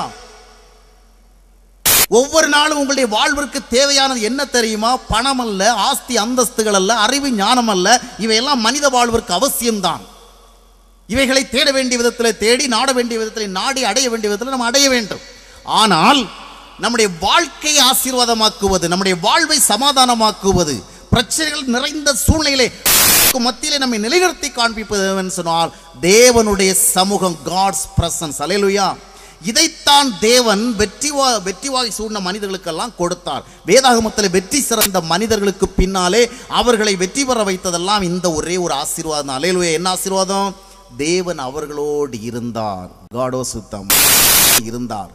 Speaker 1: ஒவ்வொரு நாளும் உங்களுடைய வாழ்விற்கு தேவையானது என்ன தெரியுமா பணம் அல்ல ஆஸ்தி அந்தஸ்துகள் அல்ல அறிவு ஞானம் அல்ல இவையெல்லாம் மனித வாழ்விற்கு அவசியம்தான் இவைகளை தேட வேண்டிய விதத்தில் தேடி நாட வேண்டிய விதத்தில் நாடி அடைய வேண்டிய விதத்தில் நம்ம அடைய வேண்டும் ஆனால் நம்முடைய வாழ்க்கையை ஆசீர்வாதமாக்குவது நம்முடைய வாழ்வை சமாதானமாக்குவது பிரச்சனைகள் நிறைந்த சூழ்நிலையிலே மத்தியிலே நம்மை நிலைநிறுத்தி காண்பிப்பது என்னவென்று சொன்னால் தேவனுடைய சமூகம் காட்ஸ் பிரசன்ஸ் அலையலுயா இதைத்தான் தேவன் வெற்றி வா வெற்றி வாகை சூழ்ந்த மனிதர்களுக்கெல்லாம் கொடுத்தார் வேதாகமத்தில் வெற்றி சிறந்த மனிதர்களுக்கு பின்னாலே அவர்களை வெற்றி பெற வைத்ததெல்லாம் இந்த ஒரே ஒரு ஆசீர்வாதம் அலையலுயா என்ன ஆசீர்வாதம் தேவன் அவர்களோடு இருந்தார் காடோ சுத்தம் இருந்தார்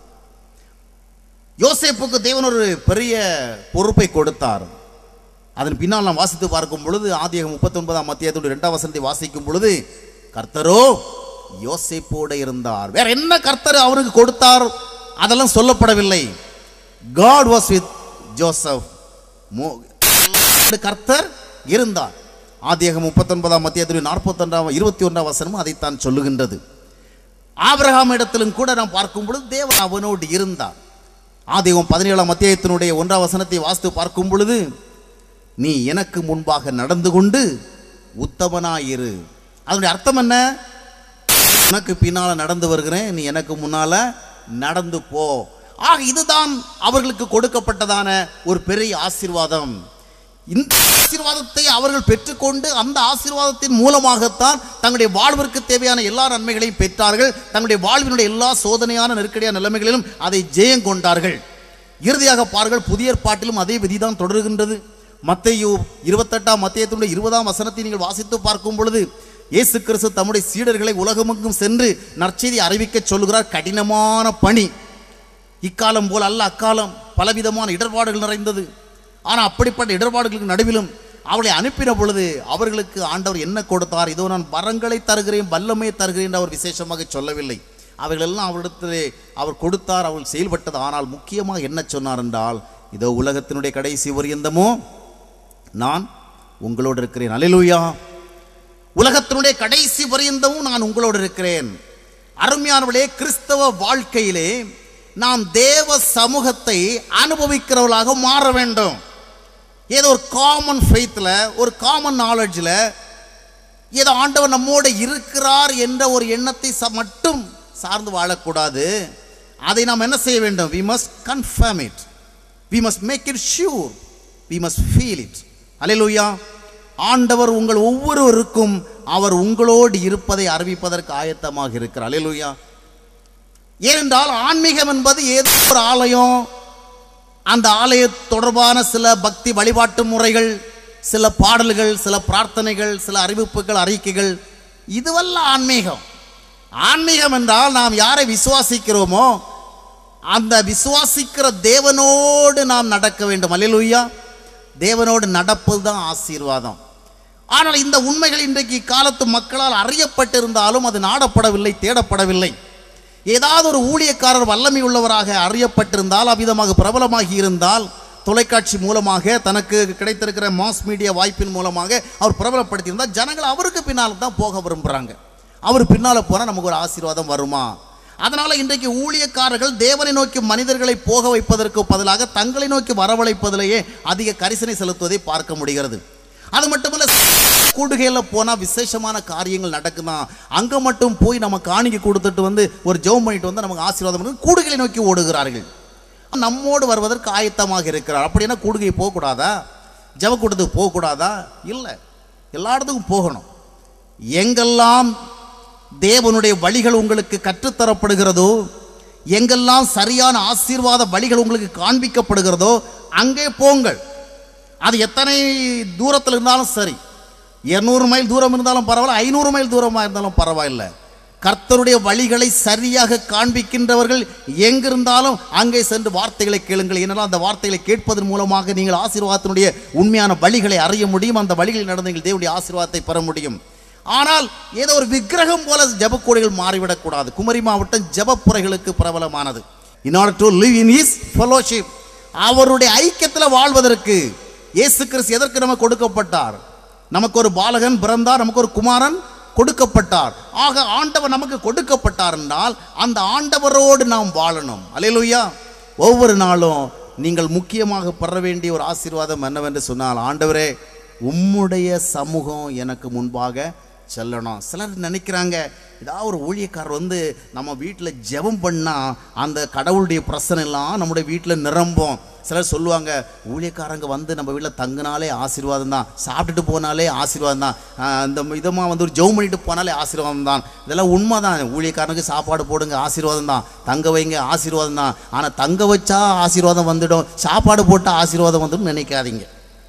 Speaker 1: யோசேப்புக்கு தேவன் ஒரு பெரிய பொறுப்பை கொடுத்தார் அதன் பின்னால் நாம் வாசித்து பார்க்கும் பொழுது ஆதியகம் முப்பத்தி ஒன்பதாம் மத்தியத்தோடு இரண்டாம் வசனத்தை வாசிக்கும் பொழுது கர்த்தரோ யோசேப்போடு இருந்தார் வேற என்ன கர்த்தர் அவருக்கு கொடுத்தார் அதெல்லாம் சொல்லப்படவில்லை காட் வாஸ் வித் ஜோசப் மோ- கர்த்தர் இருந்தார் ஆதியகம் முப்பத்தொன்பதாம் மத்தியத்தில் நாற்பத்தொன்றாம் இருபத்தி ஒன்றாம் வசனமும் அதைத்தான் சொல்லுகின்றது ஆபிரகாம் இடத்திலும் கூட நாம் பார்க்கும் பொழுது தேவன் அவனோடு இருந்தார் ஆதிகம் பதினேழாம் அத்தியாயத்தினுடைய ஒன்றாம் வசனத்தை வாசித்து பார்க்கும் பொழுது நீ எனக்கு முன்பாக நடந்து கொண்டு உத்தமனாயிரு அதனுடைய அர்த்தம் என்ன உனக்கு பின்னால நடந்து வருகிறேன் நீ எனக்கு முன்னால நடந்து போ ஆக இதுதான் அவர்களுக்கு கொடுக்கப்பட்டதான ஒரு பெரிய ஆசீர்வாதம் இந்த ஆசீர்வாதத்தை அவர்கள் பெற்றுக்கொண்டு அந்த ஆசீர்வாதத்தின் மூலமாகத்தான் தங்களுடைய வாழ்விற்கு தேவையான எல்லா நன்மைகளையும் பெற்றார்கள் தங்களுடைய வாழ்வினுடைய எல்லா சோதனையான நெருக்கடியான நிலைமைகளிலும் அதை ஜெயம் கொண்டார்கள் இறுதியாக பாருங்கள் புதிய ஏற்பாட்டிலும் அதே விதிதான் தொடர்கின்றது மத்தையு இருபத்தெட்டாம் மத்தியத்தினுடைய இருபதாம் வசனத்தை நீங்கள் வாசித்து பார்க்கும் பொழுது இயேசு கிறிஸ்து தம்முடைய சீடர்களை உலகமெங்கும் சென்று நற்செய்தி அறிவிக்கச் சொல்கிறார் கடினமான பணி இக்காலம் போல் அல்ல அக்காலம் பலவிதமான இடர்பாடுகள் நிறைந்தது ஆனால் அப்படிப்பட்ட இடர்பாடுகளுக்கு நடுவிலும் அவளை அனுப்பின பொழுது அவர்களுக்கு ஆண்டவர் என்ன கொடுத்தார் இதோ நான் வரங்களை தருகிறேன் வல்லமையை தருகிறேன் என்று அவர் விசேஷமாக சொல்லவில்லை அவைகளெல்லாம் அவரிடத்திலே அவர் கொடுத்தார் அவள் செயல்பட்டது ஆனால் முக்கியமாக என்ன சொன்னார் என்றால் இதோ உலகத்தினுடைய கடைசி பரியந்தமோ நான் உங்களோடு இருக்கிறேன் அலையலூயா உலகத்தினுடைய கடைசி பரியந்தமும் நான் உங்களோடு இருக்கிறேன் அருமையானவளே கிறிஸ்தவ வாழ்க்கையிலே நாம் தேவ சமூகத்தை அனுபவிக்கிறவர்களாக மாற வேண்டும் ஏதோ ஒரு காமன் ஃபெய்த்தில் ஒரு காமன் நாலேஜில் ஏதோ ஆண்டவர் நம்மோடு இருக்கிறார் என்ற ஒரு எண்ணத்தை ச- மட்டும் சார்ந்து வாழக்கூடாது அதை நாம் என்ன செய்ய வேண்டும் we must confirm it we must make it sure we must feel it hallelujah ஆண்டவர் உங்கள் ஒவ்வொருவருக்கும் அவர் உங்களோடு இருப்பதை அறிவிப்பதற்கு ஆயத்தமாக இருக்கிறார் அலையலூயா ஏனென்றால் ஆன்மீகம் என்பது ஏதோ ஒரு ஆலயம் அந்த ஆலய தொடர்பான சில பக்தி வழிபாட்டு முறைகள் சில பாடல்கள் சில பிரார்த்தனைகள் சில அறிவிப்புகள் அறிக்கைகள் இதுவல்ல ஆன்மீகம் ஆன்மீகம் என்றால் நாம் யாரை விசுவாசிக்கிறோமோ அந்த விசுவாசிக்கிற தேவனோடு நாம் நடக்க வேண்டும் அல்லேலூயா தேவனோடு நடப்பது தான் ஆசீர்வாதம் ஆனால் இந்த உண்மைகள் இன்றைக்கு காலத்து மக்களால் அறியப்பட்டிருந்தாலும் அது நாடப்படவில்லை தேடப்படவில்லை ஏதாவது ஒரு ஊழியக்காரர் வல்லமை உள்ளவராக அறியப்பட்டிருந்தால் அவ்விதமாக பிரபலமாகி இருந்தால் தொலைக்காட்சி மூலமாக தனக்கு கிடைத்திருக்கிற மாஸ் மீடியா வாய்ப்பின் மூலமாக அவர் பிரபலப்படுத்தியிருந்தால் ஜனங்கள் அவருக்கு பின்னால் தான் போக விரும்புகிறாங்க அவர் பின்னால் போனால் நமக்கு ஒரு ஆசீர்வாதம் வருமா அதனால இன்றைக்கு ஊழியக்காரர்கள் தேவனை நோக்கி மனிதர்களை போக வைப்பதற்கு பதிலாக தங்களை நோக்கி வரவழைப்பதிலேயே அதிக கரிசனை செலுத்துவதை பார்க்க முடிகிறது அது மட்டுமல்ல கூடுகையில் போனால் விசேஷமான காரியங்கள் நடக்குதான் அங்கே மட்டும் போய் நம்ம காணிக்கை கொடுத்துட்டு வந்து ஒரு ஜெபம் பண்ணிட்டு வந்து நமக்கு ஆசீர்வாதம் பண்ணி கூடுகளை நோக்கி ஓடுகிறார்கள் நம்மோடு வருவதற்கு ஆயத்தமாக இருக்கிறார் அப்படின்னா கூடுகை போகக்கூடாதா ஜெப கூட்டத்துக்கு போகக்கூடாதா இல்லை எல்லா இடத்துக்கும் போகணும் எங்கெல்லாம் தேவனுடைய வழிகள் உங்களுக்கு கற்றுத்தரப்படுகிறதோ எங்கெல்லாம் சரியான ஆசீர்வாத வழிகள் உங்களுக்கு காண்பிக்கப்படுகிறதோ அங்கே போங்கள் அது எத்தனை தூரத்தில் இருந்தாலும் சரி இருநூறு மைல் தூரம் இருந்தாலும் பரவாயில்ல ஐநூறு மைல் தூரமாக இருந்தாலும் பரவாயில்லை கர்த்தருடைய வழிகளை சரியாக காண்பிக்கின்றவர்கள் எங்கிருந்தாலும் அங்கே சென்று வார்த்தைகளை கேளுங்கள் ஏனென்றால் அந்த வார்த்தைகளை கேட்பதன் மூலமாக நீங்கள் ஆசீர்வாதத்தினுடைய உண்மையான வழிகளை அறிய முடியும் அந்த வழிகளில் நடந்து நீங்கள் தேவனுடைய ஆசீர்வாதத்தை பெற முடியும் ஆனால் ஏதோ ஒரு விக்கிரகம் போல ஜபக்கூடைகள் மாறிவிடக்கூடாது குமரி மாவட்டம் ஜபப்புறைகளுக்கு பிரபலமானது in order to live in his fellowship அவருடைய ஐக்கியத்தில் வாழ்வதற்கு இயேசு கிறிஸ்து எதற்கு நமக்கு கொடுக்கப்பட்டார் நமக்கு ஒரு பாலகன் பிறந்தார் நமக்கு ஒரு குமாரன் கொடுக்கப்பட்டார் ஆக ஆண்டவர் நமக்கு கொடுக்கப்பட்டார் என்றால் அந்த ஆண்டவரோடு நாம் வாழணும் அல்லேலூயா ஒவ்வொரு நாளும் நீங்கள் முக்கியமாக பெற வேண்டிய ஒரு ஆசீர்வாதம் என்னவென்று சொன்னால் ஆண்டவரே உம்முடைய சமூகம் எனக்கு முன்பாக செல்லணும் சிலர் நினைக்கிறாங்க ஏதாவது ஒரு ஊழியக்காரர் வந்து நம்ம வீட்டில் ஜெபம் பண்ணால் அந்த கடவுளுடைய பிரச்சனை எல்லாம் நம்முடைய வீட்டில் நிரம்பும் சிலர் சொல்லுவாங்க ஊழியக்காரங்க வந்து நம்ம வீட்டில் தங்கினாலே ஆசீர்வாதம் தான் சாப்பிட்டுட்டு போனாலே ஆசீர்வாதம் தான் ஆஹ் இந்த விதமாக வந்து ஒரு ஜெபம் பண்ணிட்டு போனாலே ஆசீர்வாதம் தான் இதெல்லாம் உண்மை தான் ஊழியக்காரனுக்கு சாப்பாடு போடுங்க ஆசீர்வாதம் தான் தங்க வைங்க ஆசீர்வாதம் தான் ஆனால் தங்க வச்சா ஆசீர்வாதம் வந்துடும் சாப்பாடு போட்டால் ஆசீர்வாதம் வந்துடும் நினைக்காதீங்க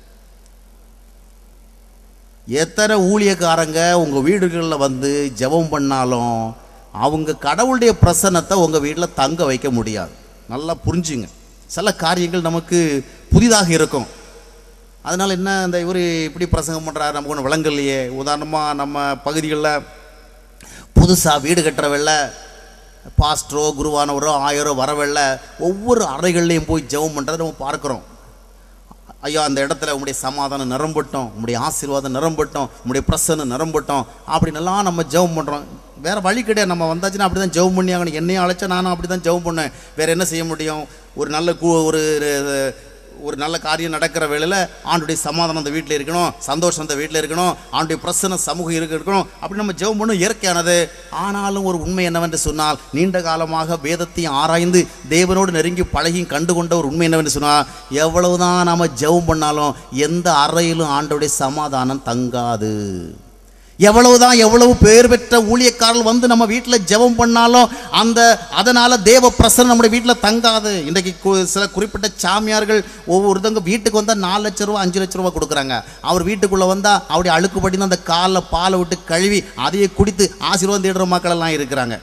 Speaker 1: எத்தனை ஊழியக்காரங்க உங்கள் வீடுகளில் வந்து ஜெபம் பண்ணாலும் அவங்க கடவுளுடைய பிரசன்னத்தை உங்கள் வீட்டில் தங்க வைக்க முடியாது நல்லா புரிஞ்சுங்க சில காரியங்கள் நமக்கு புதிதாக இருக்கும் அதனால் என்ன இந்த இவர் இப்படி பிரசங்கம் பண்ணுறாரு நமக்கு ஒன்று விளங்கலையே உதாரணமாக நம்ம பகுதிகளில் புதுசாக வீடு கட்டுறவெல்ல பாஸ்டரோ குருவானவரோ ஆயரோ வரவெல்ல ஒவ்வொரு அறைகள்லையும் போய் ஜெபம் பண்ணுறதை நம்ம பார்க்குறோம் ஐயா அந்த இடத்துல உங்களுடைய சமாதானம் நிரம்பட்டும் உங்களுடைய ஆசீர்வாதம் நிரம்பட்டும் உங்களுடைய பிரசன்னம் நிரம்பட்டும் அப்படின்னெல்லாம் நம்ம ஜெபம் பண்ணுறோம் வேறு வழி கிடையாது நம்ம வந்தாச்சுன்னா அப்படி தான் ஜெபம் பண்ணி ஆகணும் என்னையும் அழைச்சா நானும் அப்படி தான் ஜெபம் பண்ணேன் வேறு என்ன செய்ய முடியும் ஒரு நல்ல கூ ஒரு ஒரு நல்ல காரியம் நடக்கிற வேளையில் ஆண்டுடைய சமாதானம் அந்த வீட்டில் இருக்கணும் சந்தோஷம் அந்த வீட்டில் இருக்கணும் ஆண்டுடைய பிரசன்ன சமூகம் இருக்க இருக்கணும் அப்படி நம்ம ஜெபம் பண்ணும் இயற்கையானது ஆனாலும் ஒரு உண்மை என்னவென்று சொன்னால் நீண்ட காலமாக வேதத்தையும் ஆராய்ந்து தேவனோடு நெருங்கி பழகியும் கண்டு கொண்ட ஒரு உண்மை என்னவென்று சொன்னால் எவ்வளவுதான் நாம ஜெபம் பண்ணாலும் எந்த அறையிலும் ஆண்டோடைய சமாதானம் தங்காது எவ்வளவுதான் எவ்வளவு பேர் பெற்ற ஊழியக்காரர்கள் வந்து நம்ம வீட்டில் ஜெபம் பண்ணாலும் அந்த அதனால தேவ பிரசனம் நம்முடைய வீட்டில் தங்காது இன்றைக்கு கு- சில குறிப்பிட்ட சாமியார்கள் ஒவ்வொருத்தவங்க வீட்டுக்கு வந்தால் நாலு லட்ச ரூபா அஞ்சு லட்ச ரூபா கொடுக்குறாங்க அவர் வீட்டுக்குள்ளே வந்தால் அவருடைய அழுக்குப்படி அந்த காலில் பாலை விட்டு கழுவி அதையே குடித்து ஆசீர்வாதம் தேடுற மக்கள் எல்லாம் இருக்கிறாங்க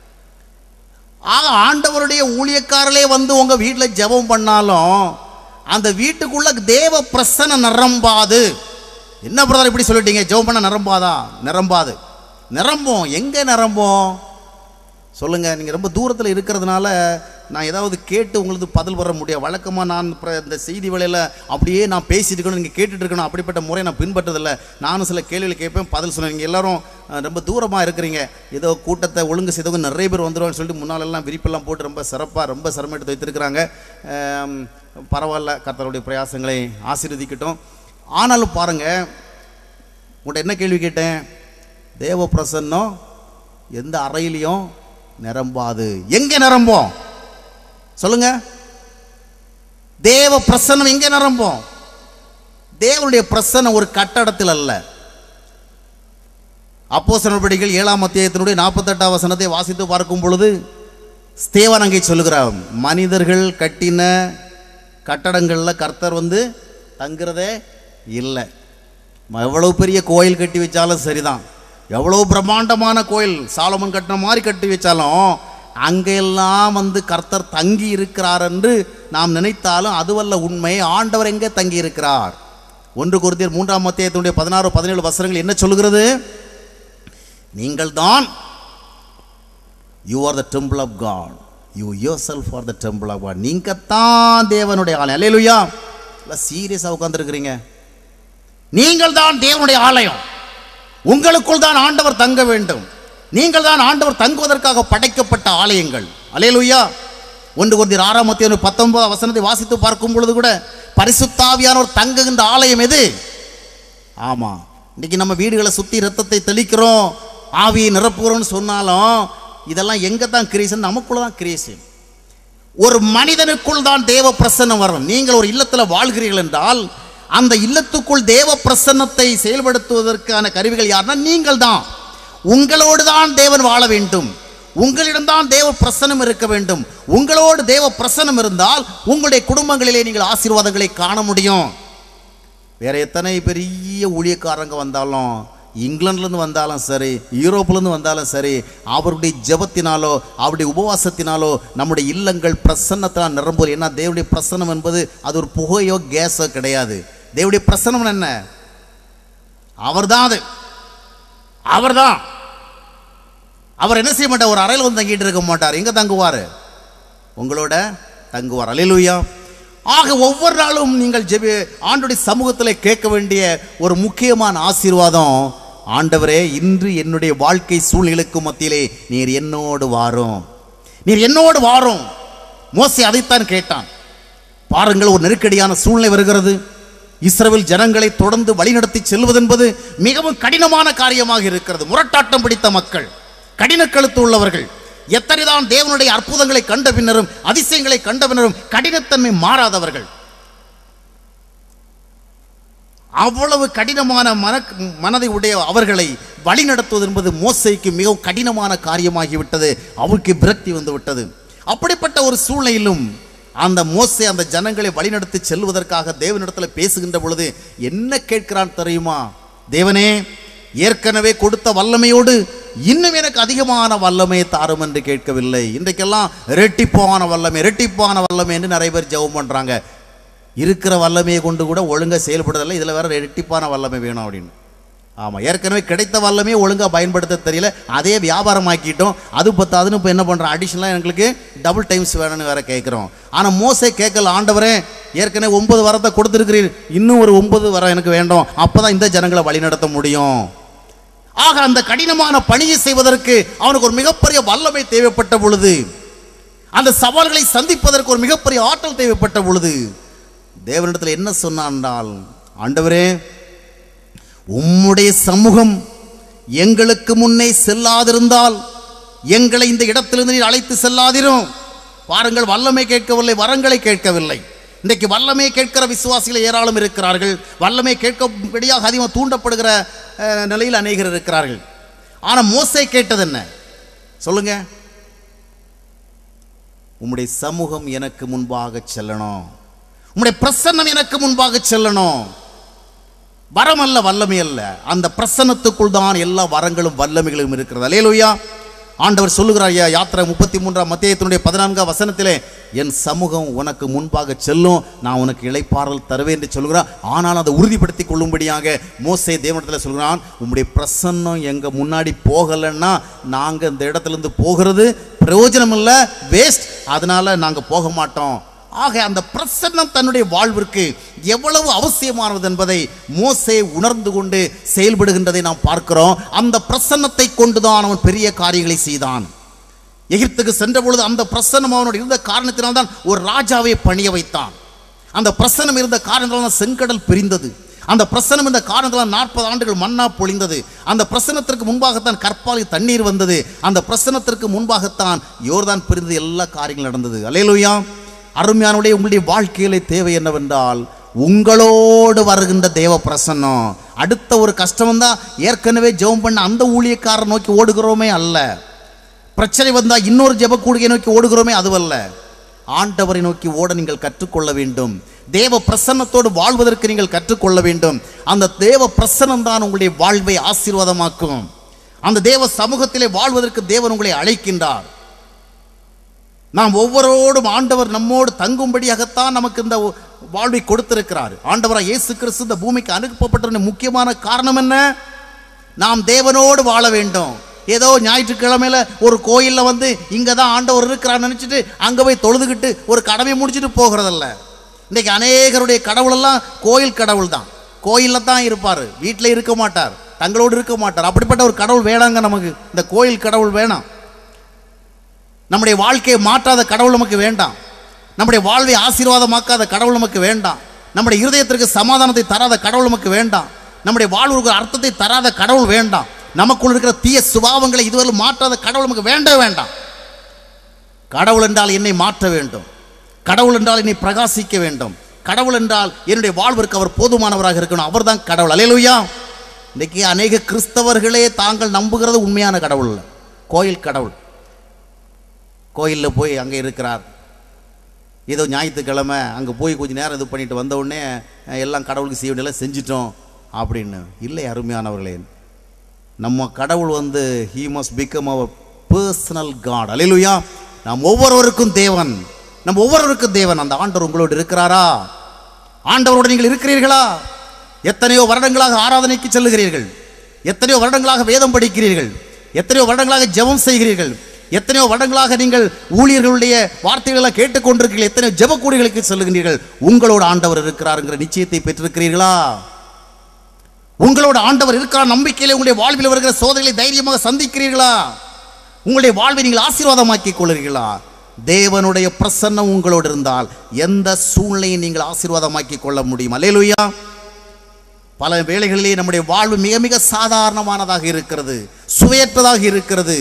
Speaker 1: ஆக ஆண்டவருடைய ஊழியக்காரர்களே வந்து உங்க வீட்டில் ஜெபம் பண்ணாலும் அந்த வீட்டுக்குள்ள தேவ பிரசன நிரம்பாது என்ன பிரதர் இப்படி சொல்லிட்டீங்க ஜெபம் பண்ண நிரம்பாதா நிரம்பாது நிரம்பும் எங்க நிரம்பும் சொல்லுங்க நீங்க ரொம்ப தூரத்தில் இருக்கிறதுனால நான் ஏதாவது கேட்டு உங்களுக்கு பதில் வர முடியாது வழக்கமாக நான் அப்புறம் இந்த செய்தி வேளையில் அப்படியே நான் பேசிட்டு இருக்கணும் நீங்கள் கேட்டுட்டு இருக்கணும் அப்படிப்பட்ட முறையை நான் பின்பற்றதில்லை நானும் சில கேள்விகள் கேட்பேன் பதில் சொன்னேன் நீங்கள் எல்லாரும் அஹ், ரொம்ப தூரமாக இருக்கிறீங்க ஏதோ கூட்டத்தை ஒழுங்கு செய்தவங்க நிறைய பேர் வந்துடுவான்னு சொல்லிட்டு முன்னாலெல்லாம் விரிப்பெல்லாம் போட்டு ரொம்ப சிறப்பாக ரொம்ப சிரமம் எடுத்து வைத்திருக்கிறாங்க ஆம், பரவாயில்ல கர்த்தருடைய பிரயாசங்களை ஆசீர்வதிக்கட்டும் ஆனாலும் பாருங்க உங்கள்கிட்ட என்ன கேள்வி கேட்டேன் தேவ பிரசன்னம் எந்த அறையிலையும் நிரம்பாது எங்க நிரம்பும் சொல்லுங்க தேவ பிரசன்னம் எங்க நிரம்பும் தேவனுடைய பிரசன்னம் ஒரு கட்டடத்தில் அல்ல அப்போ நடவடிக்கைகள் ஏழாம் அத்தியாயத்தினுடைய நாற்பத்தெட்டாம் வசனத்தை வாசித்து பார்க்கும் பொழுது ஸ்தேவன் அங்கே சொல்லுகிறார் மனிதர்கள் கட்டின கட்டடங்களில் கர்த்தர் வந்து தங்குறதே இல்லை எவ்வளவு பெரிய கோயில் கட்டி வச்சாலும் சரிதான் எவ்வளவு பிரம்மாண்டமான கோயில் சாலமன் கட்டின மாதிரி கட்டி வச்சாலும் அங்கெல்லாம் வந்து கர்த்தர் தங்கி இருக்கிறார் என்று நாம் நினைத்தாலும் அதுவல்ல உண்மை ஆண்டவர் எங்கே தங்கி இருக்கிறார் ஒன்று குருத்தியர் மூன்றாம் அத்தியாயத்தினுடைய பதினாறு பதினேழு வசனங்கள் என்ன சொல்லுகிறது நீங்கள் தான் you are the temple of God you yourself are the temple of God நீங்கள் தான் தேவனுடைய ஆலயம் அல்லேலூயா இல்லை சீரியஸாக உட்காந்துருக்கிறீங்க நீங்கள் தான் தேவனுடைய ஆலயம் உங்களுக்குள் தான் ஆண்டவர் தங்க வேண்டும் நீங்கள் தான் ஆண்டவர் தங்குவதற்காக படைக்கப்பட்ட ஆலயங்கள் அலேலுயா ஒன்று கொண்டிர் ஆறாம் மத்திய பத்தொன்பது வசனத்தை வாசித்து பார்க்கும் பொழுது கூட பரிசுத்தாவியானவர் தங்குகின்ற ஆலயம் எது ஆமா இன்னைக்கு நம்ம வீடுகளை சுற்றி ரத்தத்தை தெளிக்கிறோம் ஆவியை நிரப்புகிறோம்னு சொன்னாலும் இதெல்லாம் எங்கே தான் கிரியேஷன் நமக்குள்ள தான் கிரியேஷன் ஒரு மனிதனுக்குள் தான் தேவ பிரசன்னம் வரும் நீங்கள் ஒரு இல்லத்தில் வாழ்கிறீர்கள் என்றால் அந்த இல்லத்துக்குள் தேவ பிரசன்னத்தை செயல்படுத்துவதற்கான கருவிகள் யாருன்னா நீங்கள் தான் உங்களோடு தான் தேவன் வாழ வேண்டும் உங்களிடம்தான் தேவ பிரசனம் இருக்க வேண்டும் உங்களோடு தேவ பிரசனம் இருந்தால் உங்களுடைய குடும்பங்களிலே நீங்கள் ஆசீர்வாதங்களை காண முடியும் வேற எத்தனை பெரிய ஊழியக்காரங்க வந்தாலும் இங்கிலாந்துலேருந்து வந்தாலும் சரி யூரோப்லேருந்து வந்தாலும் சரி அவருடைய ஜெபத்தினாலோ அவருடைய உபவாசத்தினாலோ நம்முடைய இல்லங்கள் பிரசன்னத்தால் நிரம்பும் ஏன்னா தேவனுடைய பிரசன்னம் என்பது அது ஒரு புகையோ கேஸோ கிடையாது தேவனுடைய பிரசன்னம் என்ன அவர்தான் அது அவர்தான் அவர் என்ன செய்ய மாட்டார் ஒரு அறையில் வந்து தங்கிட்டு இருக்க மாட்டார் எங்க தங்குவார் உங்களோட தங்குவார் அலையிலுயா ஆக ஒவ்வொரு நாளும் நீங்கள் ஜெபி ஆண்டுடைய சமூகத்தில் கேட்க வேண்டிய ஒரு முக்கியமான ஆசீர்வாதம் ஆண்டவரே இன்று என்னுடைய வாழ்க்கை சூழ்நிலைக்கு மத்தியிலே நீர் என்னோடு வாரும் நீர் என்னோடு வாரும் மோசே அதைத்தான் கேட்டான் பாருங்கள் ஒரு நெருக்கடியான சூழ்நிலை வருகிறது இஸ்ரவேல் ஜனங்களை தொடர்ந்து வழிநடத்தி செல்வதென்பது மிகவும் கடினமான காரியமாக இருக்கிறது முரட்டாட்டம் பிடித்த மக்கள் கடின கழுத்து உள்ளவர்கள் எத்தனைதான் தேவனுடைய அற்புதங்களை கண்ட பின்னரும் அதிசயங்களை கண்ட பின்னரும் கடினத்தன்மை மாறாதவர்கள் அவ்வளவு கடினமான மன மனதை உடைய அவர்களை வழிநடத்துவது என்பது மோசைக்கு மிகவும் கடினமான காரியமாகிவிட்டது அவருக்கு விரக்தி வந்து விட்டது அப்படிப்பட்ட ஒரு சூழ்நிலையிலும் அந்த மோசே அந்த ஜனங்களை வழிநடத்தி செல்வதற்காக தேவனிடத்தில் பேசுகின்ற பொழுது என்ன கேட்கிறான் தெரியுமா தேவனே ஏற்கனவே கொடுத்த வல்லமையோடு இன்னும் எனக்கு அதிகமான வல்லமையை தாரும் என்று கேட்கவில்லை இன்றைக்கெல்லாம் ரெட்டிப்பான வல்லமை ரெட்டிப்பான வல்லமை என்று நிறைய பேர் ஜெபம் பண்றாங்க இருக்கிற வல்லமையை கொண்டு கூட ஒழுங்காக செயல்படுறதில்ல இதில் வேற ரெட்டிப்பான வல்லமை வேணும் அப்படின்னு ஆமாம் ஏற்கனவே கிடைத்த வல்லமையை ஒழுங்காக பயன்படுத்த தெரியல அதே வியாபாரமாக்கிட்டோம் அது பத்தாதுன்னு இப்போ என்ன பண்ணுறோம் அடிஷ்னலாக எங்களுக்கு டபுள் டைம்ஸ் வேணும்னு வேற கேட்குறோம் ஆனால் மோசே கேட்கல ஆண்டவரே ஏற்கனவே ஒன்பது வரத்தை கொடுத்துருக்கிறீர் இன்னும் ஒரு ஒன்பது வரம் எனக்கு வேண்டும் அப்போ தான் இந்த ஜனங்களை வழிநடத்த முடியும் ஆக அந்த கடினமான பணியை செய்வதற்கு அவனுக்கு ஒரு மிகப்பெரிய வல்லமை தேவைப்பட்ட பொழுது அந்த சவால்களை சந்திப்பதற்கு ஒரு மிகப்பெரிய ஆற்றல் தேவைப்பட்ட பொழுது தேவனிடத்தில் என்ன சொன்னான் என்றால் ஆண்டவரே உம்முடைய சமூகம் எங்களுக்கு முன்னே செல்லாதிருந்தால் எங்களை இந்த இடத்திலிருந்து நீர் அழைத்து செல்லாதிரும் பாருங்கள் வல்லமை கேட்கவில்லை வரங்களை கேட்கவில்லை இன்றைக்கு வல்லமை கேட்கிற விசுவாசிகள் ஏராளம் இருக்கிறார்கள் வல்லமை கேட்கபடியாக அதிகமாக தூண்டப்படுகிற அஹ், நிலையில் அநேகர் இருக்கிறார்கள் ஆனால் மோசே கேட்டது என்ன சொல்லுங்க உம்முடைய சமூகம் எனக்கு முன்பாக செல்லணும் உம்முடைய பிரசன்னம் எனக்கு முன்பாக செல்லணும் வரம் அல்ல வல்லமை அல்ல அந்த பிரசன்னத்துக்குள் தான் எல்லா வரங்களும் வல்லமைகளும் இருக்கிறது அலேலுயா ஆண்டவர் சொல்லுகிறார் ஐயா யாத்திரை முப்பத்தி மூன்றாம் மத்தியத்தினுடைய பதினான்காம் வசனத்திலே என் சமூகம் உனக்கு முன்பாக செல்லும் நான் உனக்கு இளைப்பாறல் தருவேன் என்று சொல்கிறான் ஆனால் அதை உறுதிப்படுத்தி கொள்ளும்படியாக மோசே தேவனிடத்தில் சொல்கிறான் உம்முடைய பிரசன்னம் எங்க முன்னாடி போகலைன்னா நாங்கள் இந்த இடத்துல இருந்து போகிறது பிரயோஜனம் இல்லை வேஸ்ட் அதனால நாங்கள் போக மாட்டோம் ஆக அந்த பிரசன்னம் தன்னுடைய வாழ்விற்கு எவ்வளவு அவசியமானது என்பதை மோசே உணர்ந்து கொண்டு செயல்படுகின்றதை நாம் பார்க்கிறோம் அந்த பிரசன்னத்தை கொண்டுதான் அவன் பெரிய காரியங்களை செய்தான் எகிப்துக்கு சென்ற பொழுது அந்த பிரசன்னம் அவனோடு இருந்த காரணத்தினால்தான் ஒரு ராஜாவை பணிய வைத்தான் அந்த பிரசன்னம் இருந்த காரணத்தினால் தான் செங்கடல் பிரிந்தது அந்த பிரசனம் இந்த காரணத்தினால் நாற்பது ஆண்டுகள் மண்ணா பொழிந்தது அந்த பிரசனத்திற்கு முன்பாகத்தான் கற்பாலி தண்ணீர் வந்தது அந்த பிரசனத்திற்கு முன்பாகத்தான் யோர்தான் பிரிந்தது எல்லா காரியங்களும் நடந்தது அலையலுயா அருமையானுடைய உங்களுடைய வாழ்க்கையிலே தேவை என்னவென்றால் உங்களோடு வருகின்ற தேவ பிரசன்னம் அடுத்த ஒரு கஷ்டம் வந்தால் ஏற்கனவே ஜெபம் பண்ண அந்த ஊழியக்காரர் நோக்கி ஓடுகிறோமே அல்ல பிரச்சனை வந்தால் இன்னொரு ஜெப கூடுகை நோக்கி ஓடுகிறோமே அதுவல்ல ஆண்டவரை நோக்கி ஓட நீங்கள் கற்றுக்கொள்ள வேண்டும் தேவ பிரசன்னத்தோடு வாழ்வதற்கு நீங்கள் கற்றுக்கொள்ள வேண்டும் அந்த தேவ பிரசன்னம் தான் உங்களுடைய வாழ்வை ஆசீர்வாதமாக்கும் அந்த தேவ சமூகத்திலே வாழ்வதற்கு தேவன் உங்களை அழைக்கின்றார் நாம் ஒவ்வொருவரோடும் ஆண்டவர் நம்மோடு தங்கும்படியாகத்தான் நமக்கு இந்த வாழ்வை கொடுத்திருக்கிறார் ஆண்டவராக இயேசு கிறிஸ்து இந்த பூமிக்கு அனுப்பப்பட்ட முக்கியமான காரணம் என்ன நாம் தேவனோடு வாழ வேண்டும் ஏதோ ஞாயிற்றுக்கிழமையில ஒரு கோயிலில் வந்து இங்கே தான் ஆண்டவர் இருக்கிறான்னு நினச்சிட்டு அங்கே போய் தொழுதுகிட்டு ஒரு கடமை முடிச்சுட்டு போகிறதல்ல இன்னைக்கு அநேகருடைய கடவுளெல்லாம் கோயில் கடவுள் தான் கோயிலில் தான் இருப்பார் வீட்டில் இருக்க மாட்டார் தங்களோடு இருக்க மாட்டார் அப்படிப்பட்ட ஒரு கடவுள் வேணாங்க நமக்கு இந்த கோயில் கடவுள் வேணாம் நம்முடைய வாழ்க்கையை மாற்றாத கடவுள் நமக்கு வேண்டாம் நம்முடைய வாழ்வை ஆசீர்வாதமாக்காத கடவுள் நமக்கு வேண்டாம் நம்முடைய இருதயத்திற்கு சமாதானத்தை தராத கடவுள் நமக்கு வேண்டாம் நம்முடைய வாழ்வுக்கு அர்த்தத்தை தராத கடவுள் வேண்டாம் நமக்குள் இருக்கிற தீய சுபாவங்களை இதுவரை மாற்றாத கடவுள் நமக்கு வேண்டவே வேண்டாம் கடவுள் என்றால் என்னை மாற்ற வேண்டும் கடவுள் என்றால் என்னை பிரகாசிக்க வேண்டும் கடவுள் என்றால் என்னுடைய வாழ்விற்கு அவர் போதுமானவராக இருக்கணும் அவர்தான் கடவுள் அலையலுயா இன்னைக்கு அநேக கிறிஸ்தவர்களே தாங்கள் நம்புகிறது உண்மையான கடவுள் இல்லை கோயில் கடவுள் கோயிலில் போய் அங்கே இருக்கிறார் ஏதோ ஞாயிற்றுக்கிழமை அங்கே போய் கொஞ்ச நேரம் இது பண்ணிட்டு வந்த உடனே அஹ், எல்லாம் கடவுளுக்கு செய்ய வேண்டியெல்லாம் செஞ்சிட்டோம் அப்படின்னு இல்லை அருமையானவர்களே நம்ம கடவுள் வந்து he must become our personal God hallelujah நாம் ஒவ்வொருவருக்கும் தேவன் நம்ம ஒவ்வொருவருக்கும் தேவன் அந்த ஆண்டவர் உங்களோடு இருக்கிறாரா ஆண்டவரோடு நீங்கள் இருக்கிறீர்களா எத்தனையோ வருடங்களாக ஆராதனைக்கு செல்லுகிறீர்கள் எத்தனையோ வருடங்களாக வேதம் படிக்கிறீர்கள் எத்தனையோ வருடங்களாக ஜெபம் செய்கிறீர்கள் எத்தனையோ வருடங்களாக நீங்கள் ஊழியர்களுடைய வார்த்தைகளை கேட்டுக்கொண்டிருக்கிறீர்கள் எத்தனையோ ஜெபக்கூடிகளுக்கு செல்லுகிறீர்கள் உங்களோட ஆண்டவர் இருக்கிறாருங்கிற நிச்சயத்தை பெற்றிருக்கிறீர்களா உங்களோட ஆண்டவர் இருக்கிறார் நம்பிக்கையிலே உங்களுடைய வாழ்வில் வருகிற சோதனைகளை தைரியமாக சந்திக்கிறீர்களா உங்களுடைய வாழ்வை நீங்கள் ஆசீர்வாதமாக்கிக் கொள்கிறீர்களா தேவனுடைய பிரசன்னம் உங்களோடு இருந்தால் எந்த சூழ்நிலையும் நீங்கள் ஆசீர்வாதமாக்கிக் கொள்ள முடியும் அல்லேலூயா பல வேளைகளிலே நம்முடைய வாழ்வு மிக மிக சாதாரணமானதாக இருக்கிறது சுவையற்றதாக இருக்கிறது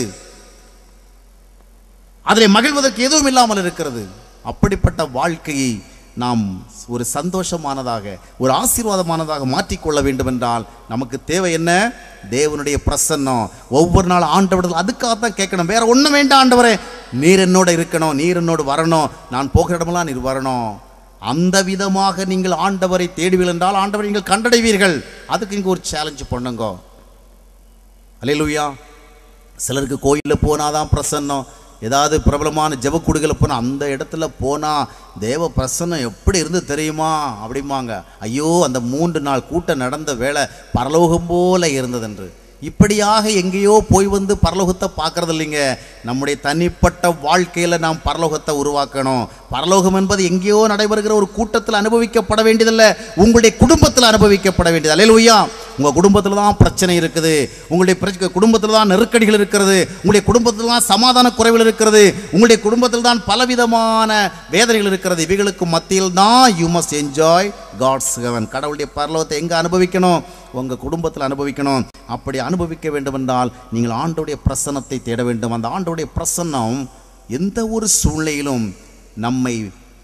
Speaker 1: அதிலே மகிழ்வதற்கு எதுவும் இல்லாமல் இருக்கிறது அப்படிப்பட்ட வாழ்க்கையை நாம் ஒரு சந்தோஷமானதாக ஒரு ஆசீர்வாதமானதாக மாற்றிக்கொள்ள வேண்டும் என்றால் நமக்கு தேவை என்ன தேவனுடைய பிரசன்னம் ஒவ்வொரு நாள் ஆண்டவர்கள் அதுக்காகத்தான் கேட்கணும் வேற ஒன்றும் வேண்டாம் ஆண்டவரே நீர் என்னோட இருக்கணும் நீர் என்னோடு வரணும் நான் போகிற இடமெல்லாம் நீர் வரணும் அந்த விதமாக நீங்கள் ஆண்டவரை தேடுவீர்கள் என்றால் ஆண்டவரை நீங்கள் கண்டடைவீர்கள் அதுக்கு இங்கே ஒரு சேலஞ்சு பண்ணுங்க அல்லேலூயா சிலருக்கு கோயிலில் போனாதான் பிரசன்னம் ஏதாவது பிரபலமான ஜெபக்குடிகளை போனால் அந்த இடத்துல போனால் தேவ பிரசன்னம் எப்படி இருந்து தெரியுமா அப்படிம்பாங்க ஐயோ அந்த மூன்று நாள் கூட்டம் நடந்த வேலை பரலோகம் போல இருந்ததென்று இப்படியாக எங்கேயோ போய் வந்து பரலோகத்தை பார்க்கறது இல்லைங்க நம்முடைய தனிப்பட்ட வாழ்க்கையில் நாம் பரலோகத்தை உருவாக்கணும் பரலோகம் என்பது எங்கேயோ நடைபெறுகிற ஒரு கூட்டத்தில் அனுபவிக்கப்பட வேண்டியதில்லை உங்களுடைய குடும்பத்தில் அனுபவிக்கப்பட வேண்டியது அல்லேலூயா உங்கள் குடும்பத்தில் தான் பிரச்சனை இருக்குது உங்களுடைய பிரச்சனை குடும்பத்தில் தான் நெருக்கடிகள் இருக்கிறது உங்களுடைய குடும்பத்தில் தான் சமாதான குறைவுகள் இருக்கிறது உங்களுடைய குடும்பத்தில் தான் பலவிதமான வேதனைகள் இருக்கிறது இவைகளுக்கு மத்தியில் தான் you must enjoy God's heaven கடவுளுடைய பரலோகத்தை எங்கே அனுபவிக்கணும் உங்கள் குடும்பத்தில் அனுபவிக்கணும் அப்படி அனுபவிக்க வேண்டும் என்றால் நீங்கள் ஆண்டோடைய பிரசன்னத்தை தேட வேண்டும் அந்த ஆண்டோடைய பிரசன்னம் எந்த ஒரு சூழ்நிலையிலும் நம்மை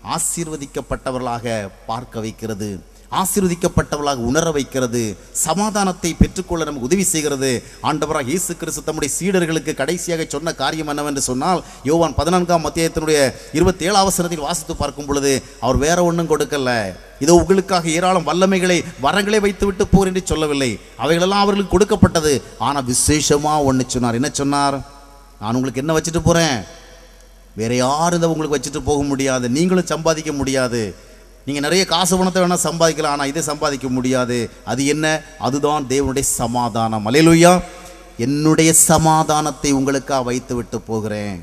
Speaker 1: ஆசீர்வதிக்கப்பட்டவர்களாக பார்க்க வைக்கிறது ஆசீர்வதிக்கப்பட்டவர்களாக உணர வைக்கிறது சமாதானத்தை பெற்றுக்கொள்ள நமக்கு உதவி செய்கிறது ஆண்டவராக இயேசு கிறிஸ்து தம்முடைய சீடர்களுக்கு கடைசியாக சொன்ன காரியம் என்னவென்று சொன்னால் யோவான் பதினான்காம் மத்தியத்தினுடைய இருபத்தி ஏழாம் வசனத்தில் வாசித்து பார்க்கும் பொழுது அவர் வேற ஒன்றும் கொடுக்கல இதோ உங்களுக்காக ஏராளம் வல்லமைகளை வரங்களை வைத்து விட்டு போர் என்று சொல்லவில்லை அவைகளெல்லாம் அவர்களுக்கு கொடுக்கப்பட்டது ஆனால் விசேஷமா ஒன்று சொன்னார் என்ன சொன்னார் நான் உங்களுக்கு என்ன வச்சுட்டு போறேன் வேற யாரும் இதை உங்களுக்கு வச்சுட்டு போக முடியாது நீங்களும் சம்பாதிக்க முடியாது நீங்கள் நிறைய காசு பணத்தை வேணால் சம்பாதிக்கலாம் ஆனால் இதை சம்பாதிக்க முடியாது அது என்ன அதுதான் தேவனுடைய சமாதானம் அலையலுயா என்னுடைய சமாதானத்தை உங்களுக்காக வைத்து விட்டு போகிறேன்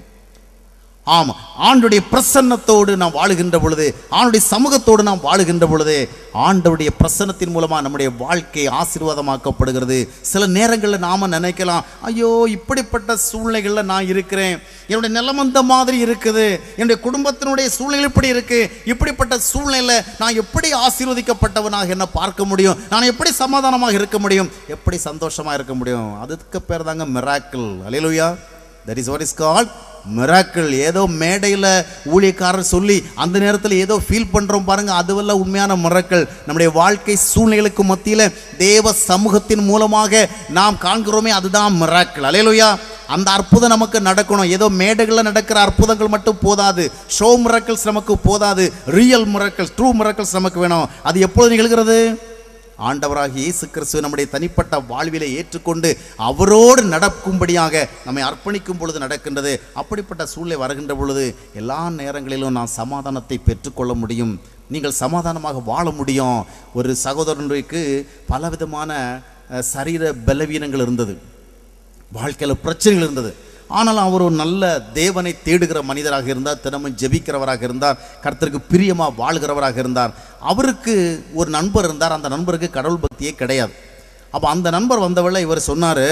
Speaker 1: ஆமாம் ஆண்டுடைய பிரசன்னத்தோடு நாம் வாழுகின்ற பொழுது ஆண்டுடைய சமூகத்தோடு நாம் வாழுகின்ற பொழுது ஆண்டவருடைய பிரசன்னத்தின் மூலமாக நம்முடைய வாழ்க்கை ஆசீர்வாதமாக்கப்படுகிறது சில நேரங்களில் நாம் நினைக்கலாம் ஐயோ இப்படிப்பட்ட சூழ்நிலைகளில் நான் இருக்கிறேன் என்னுடைய நிலம் அந்த மாதிரி இருக்குது என்னுடைய குடும்பத்தினுடைய சூழ்நிலை இப்படி இருக்கு இப்படிப்பட்ட சூழ்நிலையில் நான் எப்படி ஆசீர்வதிக்கப்பட்டவனாக என்ன பார்க்க முடியும் நான் எப்படி சமாதானமாக இருக்க முடியும் எப்படி சந்தோஷமாக இருக்க முடியும் அதுக்கு பேர் தாங்க miracle hallelujah that is what is called miracle ஏதோ மேடையில் ஊழியக்காரர் சொல்லி அந்த நேரத்தில் ஏதோ ஃபீல் பண்ணுறோம் பாருங்க அதுவெல்லாம் உண்மையான மிராக்கள் நம்முடைய வாழ்க்கை சூழ்நிலைகளுக்கு மத்தியில் தேவ சமூகத்தின் மூலமாக நாம் காண்கிறோமே அதுதான் மிராக்கிள் அலையலுயா அந்த அற்புதம் நமக்கு நடக்கணும் ஏதோ மேடைகளில் நடக்கிற அற்புதங்கள் மட்டும் போதாது ஷோ மிராக்கிள்ஸ் நமக்கு போதாது ரியல் மிராக்கிள்ஸ் ட்ரூ மிராக்கிள்ஸ் நமக்கு வேணும் அது எப்பொழுது நிகழ்கிறது ஆண்டவராகிய இயேசு கிறிஸ்துவை நம்முடைய தனிப்பட்ட வாழ்விலே ஏற்றுக்கொண்டு அவரோடு நடக்கும்படியாக நம்மை அர்ப்பணிக்கும் பொழுது நடக்கின்றது அப்படிப்பட்ட சூழ்நிலை வருகின்ற பொழுது எல்லா நேரங்களிலும் நான் சமாதானத்தை பெற்றுக்கொள்ள முடியும் நீங்கள் சமாதானமாக வாழ முடியும் ஒரு சகோதரனுக்கு பலவிதமான அஹ், சரீர பலவீனங்கள் இருந்தது வாழ்க்கையில் பிரச்சனைகள் இருந்தது ஆனாலும் அவர் ஒரு நல்ல தேவனை தேடுகிற மனிதராக இருந்தார் தினமும் ஜெபிக்கிறவராக இருந்தார் கர்த்தருக்கு பிரியமாக வாழ்கிறவராக இருந்தார் அவருக்கு ஒரு நண்பர் இருந்தார் அந்த நண்பருக்கு கடவுள் பக்தியே கிடையாது அப்போ அந்த நண்பர் வந்தவள இவர் சொன்னார்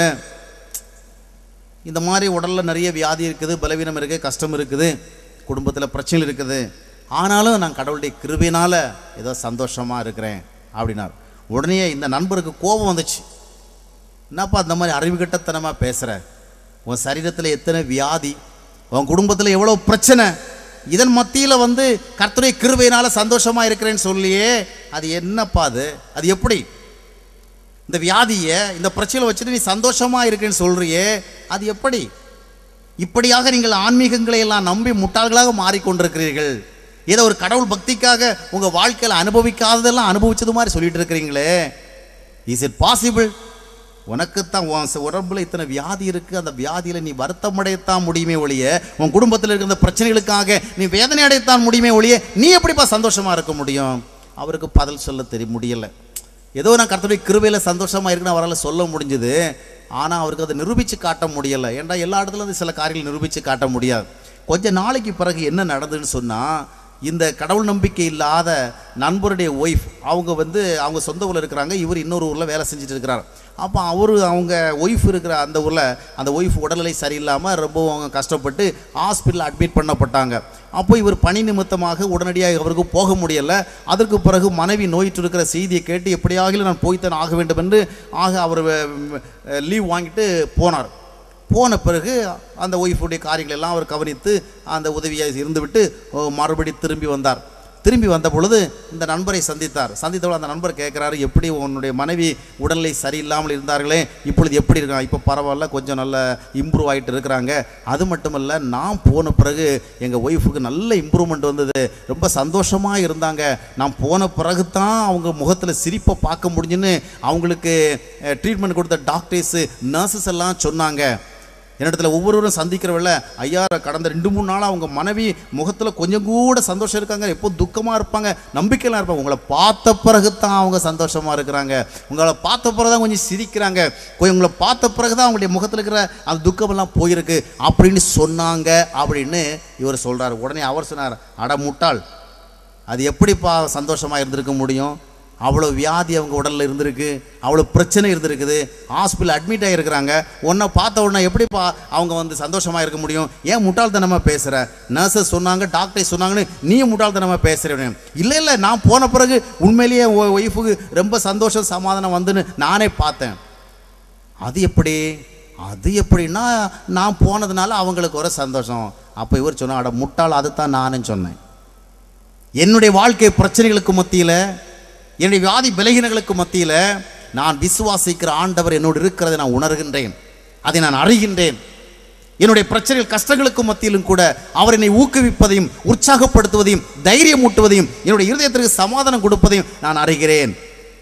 Speaker 1: இந்த மாதிரி உடலில் நிறைய வியாதி இருக்குது பலவீனம் இருக்குது கஷ்டம் இருக்குது குடும்பத்தில் பிரச்சனை இருக்குது ஆனாலும் நான் கடவுளுடைய கிருபையினால் ஏதோ சந்தோஷமாக இருக்கிறேன் அப்படின்னார் உடனே இந்த நண்பருக்கு கோபம் வந்துச்சு என்னப்பா இந்த மாதிரி அறிவுகட்டத்தனமாக பேசுகிற உன் சரீரத்தில் எத்தனை வியாதி உன் குடும்பத்தில் எவ்வளோ பிரச்சனை இதன் மத்தியில் வந்து கர்த்தருடைய கிருபையினால சந்தோஷமாக இருக்கிறேன்னு சொல்லியே அது என்னப்பா அது அது எப்படி இந்த வியாதியை இந்த பிரச்சனை வச்சுட்டு நீ சந்தோஷமாக இருக்கேன்னு சொல்றியே அது எப்படி இப்படியாக நீங்கள் ஆன்மீகங்களை எல்லாம் நம்பி முட்டாள்களாக மாறிக்கொண்டிருக்கிறீர்கள் ஏதோ ஒரு கடவுள் பக்திக்காக உங்கள் வாழ்க்கையில் அனுபவிக்காததெல்லாம் அனுபவிச்சது மாதிரி சொல்லிட்டு இருக்கிறீங்களே இஸ் இட் பாசிபிள் உனக்குத்தான் உன் ச- உடம்புல இத்தனை வியாதி இருக்கு அந்த வியாதியில நீ வருத்தம் அடையத்தான் முடியுமே ஒழிய உன் குடும்பத்தில் இருக்கிற இந்த பிரச்சனைகளுக்காக நீ வேதனை அடையத்தான் முடியுமே ஒழிய நீ எப்படிப்பா சந்தோஷமா இருக்க முடியும் அவருக்கு பதில் சொல்ல தெரிய முடியல ஏதோ நான் கர்த்தருடைய கிருபையில சந்தோஷமா இருக்குன்னு அவரால் சொல்ல முடிஞ்சது ஆனா அவருக்கு அதை நிரூபிச்சு காட்ட முடியல ஏன்டா எல்லா இடத்துல இருந்து சில காரியங்கள் நிரூபிச்சு காட்ட முடியாது கொஞ்ச நாளைக்கு பிறகு என்ன நடந்ததுன்னு சொன்னா இந்த கடவுள் நம்பிக்கை இல்லாத நண்பருடைய ஒய்ஃப் அவங்க வந்து அவங்க சொந்த ஊரில் இருக்கிறாங்க இவர் இன்னொரு ஊரில் வேலை செஞ்சுட்டு இருக்கிறார் அப்போ அவர் அவங்க ஒய்ஃப் இருக்கிற அந்த ஊரில் அந்த ஒய்ஃப் உடல்நிலை சரியில்லாமல் ரொம்ப அவங்க கஷ்டப்பட்டு ஹாஸ்பிட்டலில் அட்மிட் பண்ணப்பட்டாங்க அப்போ இவர் பணி நிமித்தமாக உடனடியாக அவருக்கு போக முடியல அதற்கு பிறகு மனைவி நோயிட்டு இருக்கிற செய்தியை கேட்டு எப்படியாகிலும் நான் போய்த்தான் ஆக வேண்டும் என்று ஆக அவர் லீவ் வாங்கிட்டு போனார் போன பிறகு அந்த ஒய்ஃபுடைய காரியங்கள் எல்லாம் அவர் கவனித்து அந்த உதவியை இருந்துவிட்டு ஓ, மறுபடி திரும்பி வந்தார் திரும்பி வந்த பொழுது இந்த நண்பரை சந்தித்தார் சந்தித்தவள் அந்த நண்பர் கேட்குறாரு எப்படி உன்னுடைய மனைவி உடல்நிலை சரியில்லாமல் இருந்தார்களே இப்பொழுது எப்படி இருக்காங்க இப்போ பரவாயில்ல கொஞ்சம் நல்ல இம்ப்ரூவ் ஆகிட்டு இருக்கிறாங்க அது மட்டுமல்ல நான் போன பிறகு எங்கள் ஒய்ஃபுக்கு நல்ல இம்ப்ரூவ்மெண்ட் வந்தது ரொம்ப சந்தோஷமாக இருந்தாங்க நான் போன பிறகு தான் அவங்க முகத்தில் சிரிப்பை பார்க்க முடிஞ்சுன்னு அவங்களுக்கு ட்ரீட்மெண்ட் கொடுத்த டாக்டர்ஸு நர்சஸ் எல்லாம் சொன்னாங்க என்னிடத்துல ஒவ்வொருவரும் சந்திக்கிறவள்ள ஐயா கடந்த ரெண்டு மூணு நாளாக அவங்க மனைவி முகத்தில் கொஞ்சம் கூட சந்தோஷம் இருக்காங்க எப்போ துக்கமாக இருப்பாங்க நம்பிக்கையெல்லாம் இருப்பாங்க உங்களை பார்த்த பிறகு தான் அவங்க சந்தோஷமாக இருக்கிறாங்க உங்களை பார்த்த பிறகு தான் கொஞ்சம் சிரிக்கிறாங்க கொஞ்சம் உங்களை பார்த்த பிறகு தான் அவங்களுடைய முகத்தில் இருக்கிற அந்த துக்கமெல்லாம் போயிருக்கு அப்படின்னு சொன்னாங்க அப்படின்னு இவர் சொல்கிறார் உடனே அவர் சொன்னார் அட முட்டாள் அது எப்படிப்பா சந்தோஷமாக இருந்திருக்க முடியும் அவ்வளோ வியாதி அவங்க உடலில் இருந்திருக்கு அவ்வளோ பிரச்சனை இருந்திருக்குது ஹாஸ்பிட்டல் அட்மிட் ஆகிருக்கிறாங்க உன்னை பார்த்த உடனே எப்படிப்பா அவங்க வந்து சந்தோஷமாக இருக்க முடியும் ஏன் முட்டாள்தனமாக பேசுகிற நர்சஸ் சொன்னாங்க டாக்டர் சொன்னாங்கன்னு நீயும் முட்டாள்தனமாக பேசுகிறேன் இல்லை இல்லை நான் போன பிறகு உண்மையிலேயே ஒய்ஃபுக்கு ரொம்ப சந்தோஷம் சமாதானம் வந்துன்னு நானே பார்த்தேன் அது எப்படி அது எப்படின்னா நான் போனதுனால அவங்களுக்கு ஒரு சந்தோஷம் அப்போ இவர் சொன்னா அட முட்டாள் அதுதான் நானும் சொன்னேன் என்னுடைய வாழ்க்கை பிரச்சனைகளுக்கு மத்தியில் என்னுடைய வியாதி பலகீனங்களுக்கு மத்தியில் நான் விசுவாசிக்கிற ஆண்டவர் என்னோடு இருக்கிறதை நான் உணர்கின்றேன் அதை நான் அறிகின்றேன் என்னுடைய பிரச்சனைகள் கஷ்டங்களுக்கு மத்தியிலும் கூட அவர் என்னை ஊக்குவிப்பதையும் உற்சாகப்படுத்துவதையும் தைரியமூட்டுவதையும் என்னுடைய இருதயத்திற்கு சமாதானம் கொடுப்பதையும் நான் அறிகிறேன்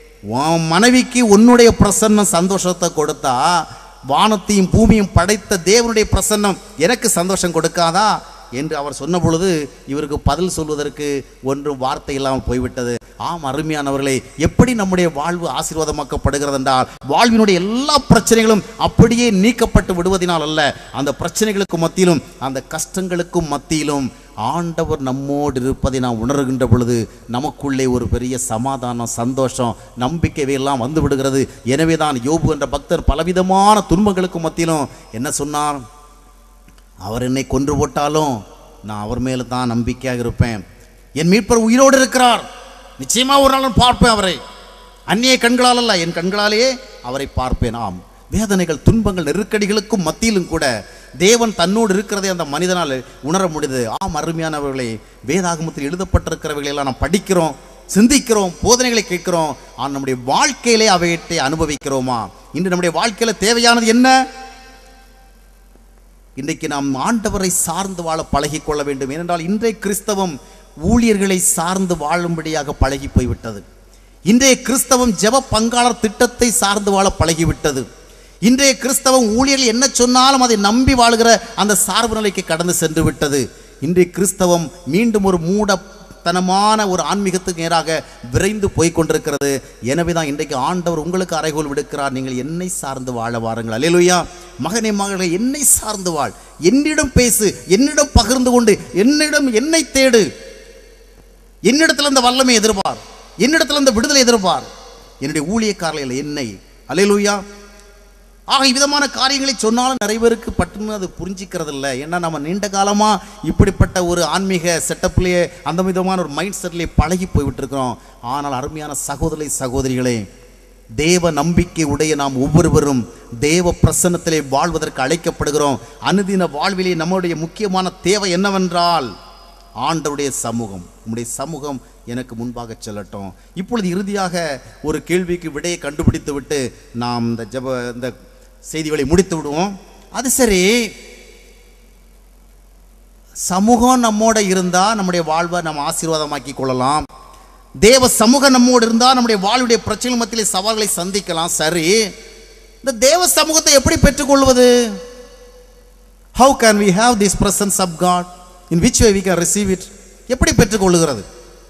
Speaker 1: உன் மனைவிக்கு உன்னுடைய பிரசன்னம் சந்தோஷத்தை கொடுத்தா வானத்தையும் பூமியும் படைத்த தேவனுடைய பிரசன்னம் எனக்கு சந்தோஷம் கொடுக்காதா என்று அவர் சொன்ன பொழுது இவருக்கு பதில் சொல்வதற்கு ஒன்றும் வார்த்தை இல்லாமல் போய்விட்டது ஆம் அருமையானவர்களே எப்படி நம்முடைய வாழ்வு ஆசீர்வாதமாக்கப்படுகிறது என்றால் வாழ்வினுடைய எல்லா பிரச்சனைகளும் அப்படியே நீக்கப்பட்டு விடுவதினால் அல்ல அந்த பிரச்சனைகளுக்கு மத்தியிலும் அந்த கஷ்டங்களுக்கும் மத்தியிலும் ஆண்டவர் நம்மோடு இருப்பதை நாம் உணர்கின்ற பொழுது நமக்குள்ளே ஒரு பெரிய சமாதானம் சந்தோஷம் நம்பிக்கை எல்லாம் வந்து விடுகிறது எனவே தான் யோபு என்ற பக்தர் பலவிதமான துன்பங்களுக்கு மத்தியிலும் என்ன சொன்னார் அவர் என்னை கொன்று போட்டாலும் நான் அவர் மேல தான் நம்பிக்கையாக இருப்பேன் என் மீட்பர் உயிரோடு இருக்கிறார் நிச்சயமா ஒரு நாள் நான் பார்ப்பேன் அவரை அந்நிய கண்களால் அல்ல என் கண்களாலேயே அவரை பார்ப்பேன் ஆம் வேதனைகள் துன்பங்கள் நெருக்கடிகளுக்கும் மத்தியிலும் கூட தேவன் தன்னோடு இருக்கிறதை அந்த மனிதனால் உணர முடியுது ஆம் அருமையானவர்களே வேதாகமத்தில் எழுதப்பட்டிருக்கிறவைகளை எல்லாம் நாம் படிக்கிறோம் சிந்திக்கிறோம் போதனைகளை கேட்கிறோம் ஆனால் நம்முடைய வாழ்க்கையிலே அவையத்தை அனுபவிக்கிறோமா இன்று நம்முடைய வாழ்க்கையில தேவையானது என்ன இன்றைக்கு நாம் ஆண்டவரை சார்ந்து வாழ பழகிக் கொள்ள வேண்டும் ஏனென்றால் இன்றைய கிறிஸ்தவம் ஊழியர்களை சார்ந்து வாழும்படியாக பழகி போய்விட்டது இன்றைய கிறிஸ்தவம் ஜெப பங்காளர் திட்டத்தை சார்ந்து வாழ பழகிவிட்டது இன்றைய கிறிஸ்தவம் ஊழியர்கள் என்ன சொன்னாலும் அதை நம்பி வாழ்கிற அந்த சார்பு நிலைக்கு கடந்து சென்று விட்டது இன்றைய கிறிஸ்தவம் மீண்டும் ஒரு மூட தனமான ஒரு ஆன்மீகத்துக்கு நேராக விரைந்து போய் கொண்டிருக்கிறது எனவே தான் இன்றைக்கு ஆண்டவர் உங்களுக்கு அறைகோல் விடுக்கிறார் நீங்கள் என்னை சார்ந்து வாழ வாருங்கள் அல்லேலூயா மகனே மகளே என்னை சார்ந்து வாழ் என்னிடம் பேசு என்னிடம் பகிர்ந்து கொண்டு என்னிடம் என்னை தேடு என்னிடத்தில் இந்த வல்லமை எதிர்பார் என்னிடத்தில் இந்த விடுதலை எதிர்பார் என்னுடைய ஊழியக்காரர்கள் என்னை அல்லேலூயா ஆக இவ்விதமான காரியங்களை சொன்னாலும் நிறைய பேருக்கு பட்டுன்னு அது புரிஞ்சிக்கிறது இல்லை ஏன்னா நம்ம நீண்ட காலமாக இப்படிப்பட்ட ஒரு ஆன்மீக செட்டப்லேயே அந்த விதமான ஒரு மைண்ட் செட்லேயே பழகி போய்விட்டு இருக்கிறோம் ஆனால் அருமையான சகோதரி சகோதரிகளே தேவ நம்பிக்கை உடைய நாம் ஒவ்வொருவரும் தேவ பிரசன்னத்திலே வாழ்வதற்கு அழைக்கப்படுகிறோம் அனுதின வாழ்விலே நம்முடைய முக்கியமான தேவை என்னவென்றால் ஆண்டவருடைய சமூகம் உம்முடைய சமூகம் எனக்கு முன்பாக செல்லட்டும் இப்பொழுது இறுதியாக ஒரு கேள்விக்கு விடையை கண்டுபிடித்து விட்டு நாம் இந்த ஜப இந்த செய்திகளை முடித்து விடுவோம் அது சரி சமூகம் நம்மோட இருந்தா நம்முடைய வாழ்வை நம்ம ஆசீர்வாதமாக்கி கொள்ளலாம் தேவ சமூகம் நம்மோடு இருந்தா நம்முடைய வாழ்வுடைய பிரச்சனை மத்தியிலே சவால்களை சந்திக்கலாம் சரி இந்த தேவ சமூகத்தை எப்படி பெற்றுக்கொள்வது how can we have this presence of God in which way we can receive it எப்படி பெற்றுக்கொள்ளுகிறது